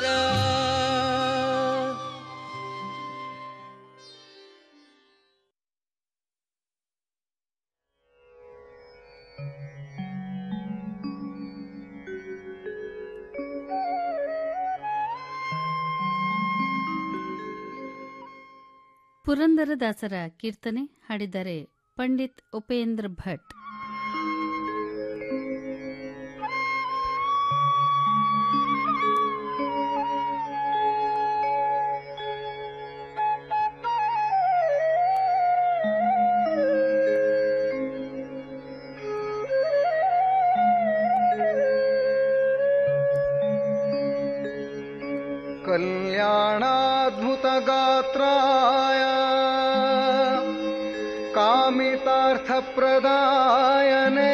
ಪುರಂದರದಾಸರ ಕೀರ್ತನೆ ಹಾಡಿದರೆ ಪಂಡಿತ್ ಉಪೇಂದ್ರ ಭಟ್ कल्याणाद्भुतगात्राय कामितार्थप्रदायने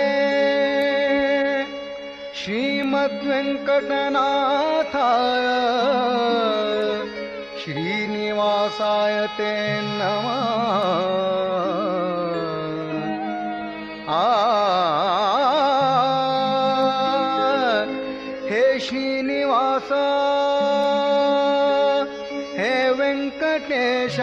श्रीमद्वेङ्कटनाथाय श्रीनिवासाय ते नमः आ हे श्रीनिवास हे ವೆಂಕಟೇಶ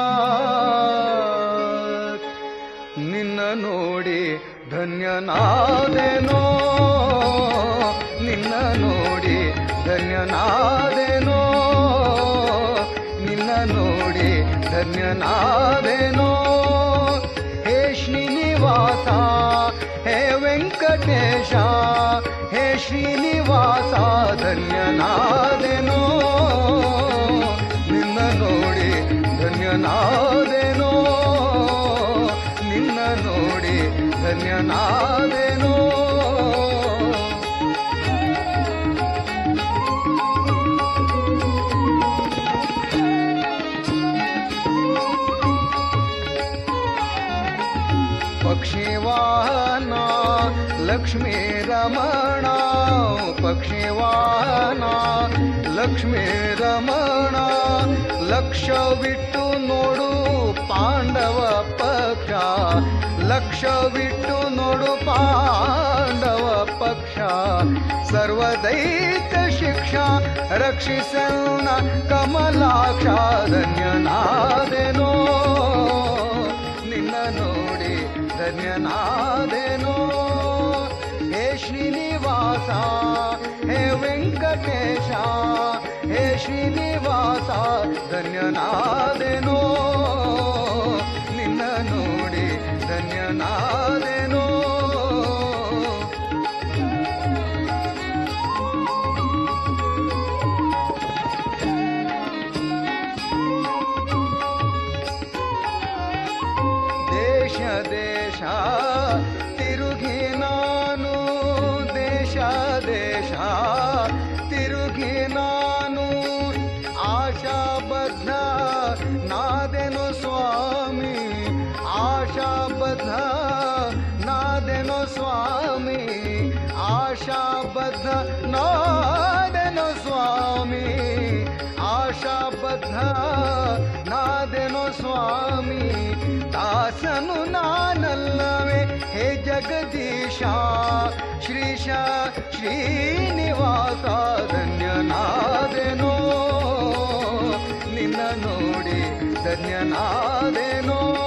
ನಿನ್ನ ನೋಡಿ ಧನ್ಯನಾದೆನೋ ನಿನ್ನ ನೋಡಿ ಧನ್ಯನಾದೆನೋ ನಿನ್ನ ನೋಡಿ ಧನ್ಯನಾದೆನೋ ಹೇ ಶ್ರೀನಿವಾಸ ಹೇ ವೆಂಕಟೇಶ ಹೇ ಶ್ರೀನಿವಾಸ ಧನ್ಯನಾದೆನೋ ನಿನ್ನ ನೋಡಿ ಧನ್ಯನಾದೆನೋ ನಿನ್ನ ನೋಡಿ ಧನ್ಯನಾದೆನೋ ಪಕ್ಷಿವಾಹನ ಲಕ್ಷ್ಮೀ ರಮಣ ಪಕ್ಷಿವಾಹನ ಲಕ್ಷ್ಮೀ ರಮಣ ಲಕ್ಷವಿಟ್ಟು ನೋಡು ಪಾಂಡವ ಪಕ್ಷ ಲಕ್ಷವಿಟ್ಟು ನೋಡು ಪಾಂಡವ ಪಕ್ಷ ಸರ್ವದೈತ ಶಿಕ್ಷಾ ರಕ್ಷಿಸನ್ನ ಕಮಲಾಕ್ಷ ಧನ್ಯನಾದೆನೋ ನಿನ್ನ ನೋಡಿ ಧನ್ಯನಾದೆನೋ ಹೇ ಶ್ರೀನಿವಾಸ ಹೇ ವೆಂಕಟೇಶ ಹೇ ಶ್ರೀನಿವಾಸ ಧನ್ಯನಾದೆನೋ ನಿನ್ನ ನೋಡಿ ಧನ್ಯನಾದೆನೋ ದೇಶ ದೇಶ ತಿರುಗಿ ನಾನು ದೇಶ ದೇಶ ತಿರುಗಿ ನಾನು ಆಶಾಬದ್ಧ ನಾದೆನು ಸ್ವಾಮಿ ಆಶಾಬದ್ಧ ನಾದೆನು ಸ್ವಾಮಿ ಆಶಾಬದ್ಧ ನಾದೆನು ಸ್ವಾಮಿ ಬದ್ಧ ನಾದೆನೋ ಸ್ವಾಮಿ ದಾಸನು ನಾನಲ್ಲವೇ ಹೇ ಜಗದೀಶ ಶ್ರೀಶ ಶ್ರೀನಿವಾಸ ಧನ್ಯನಾದೆನೋ ನಿನ್ನ ನೋಡಿ ಧನ್ಯನಾದೆನೋ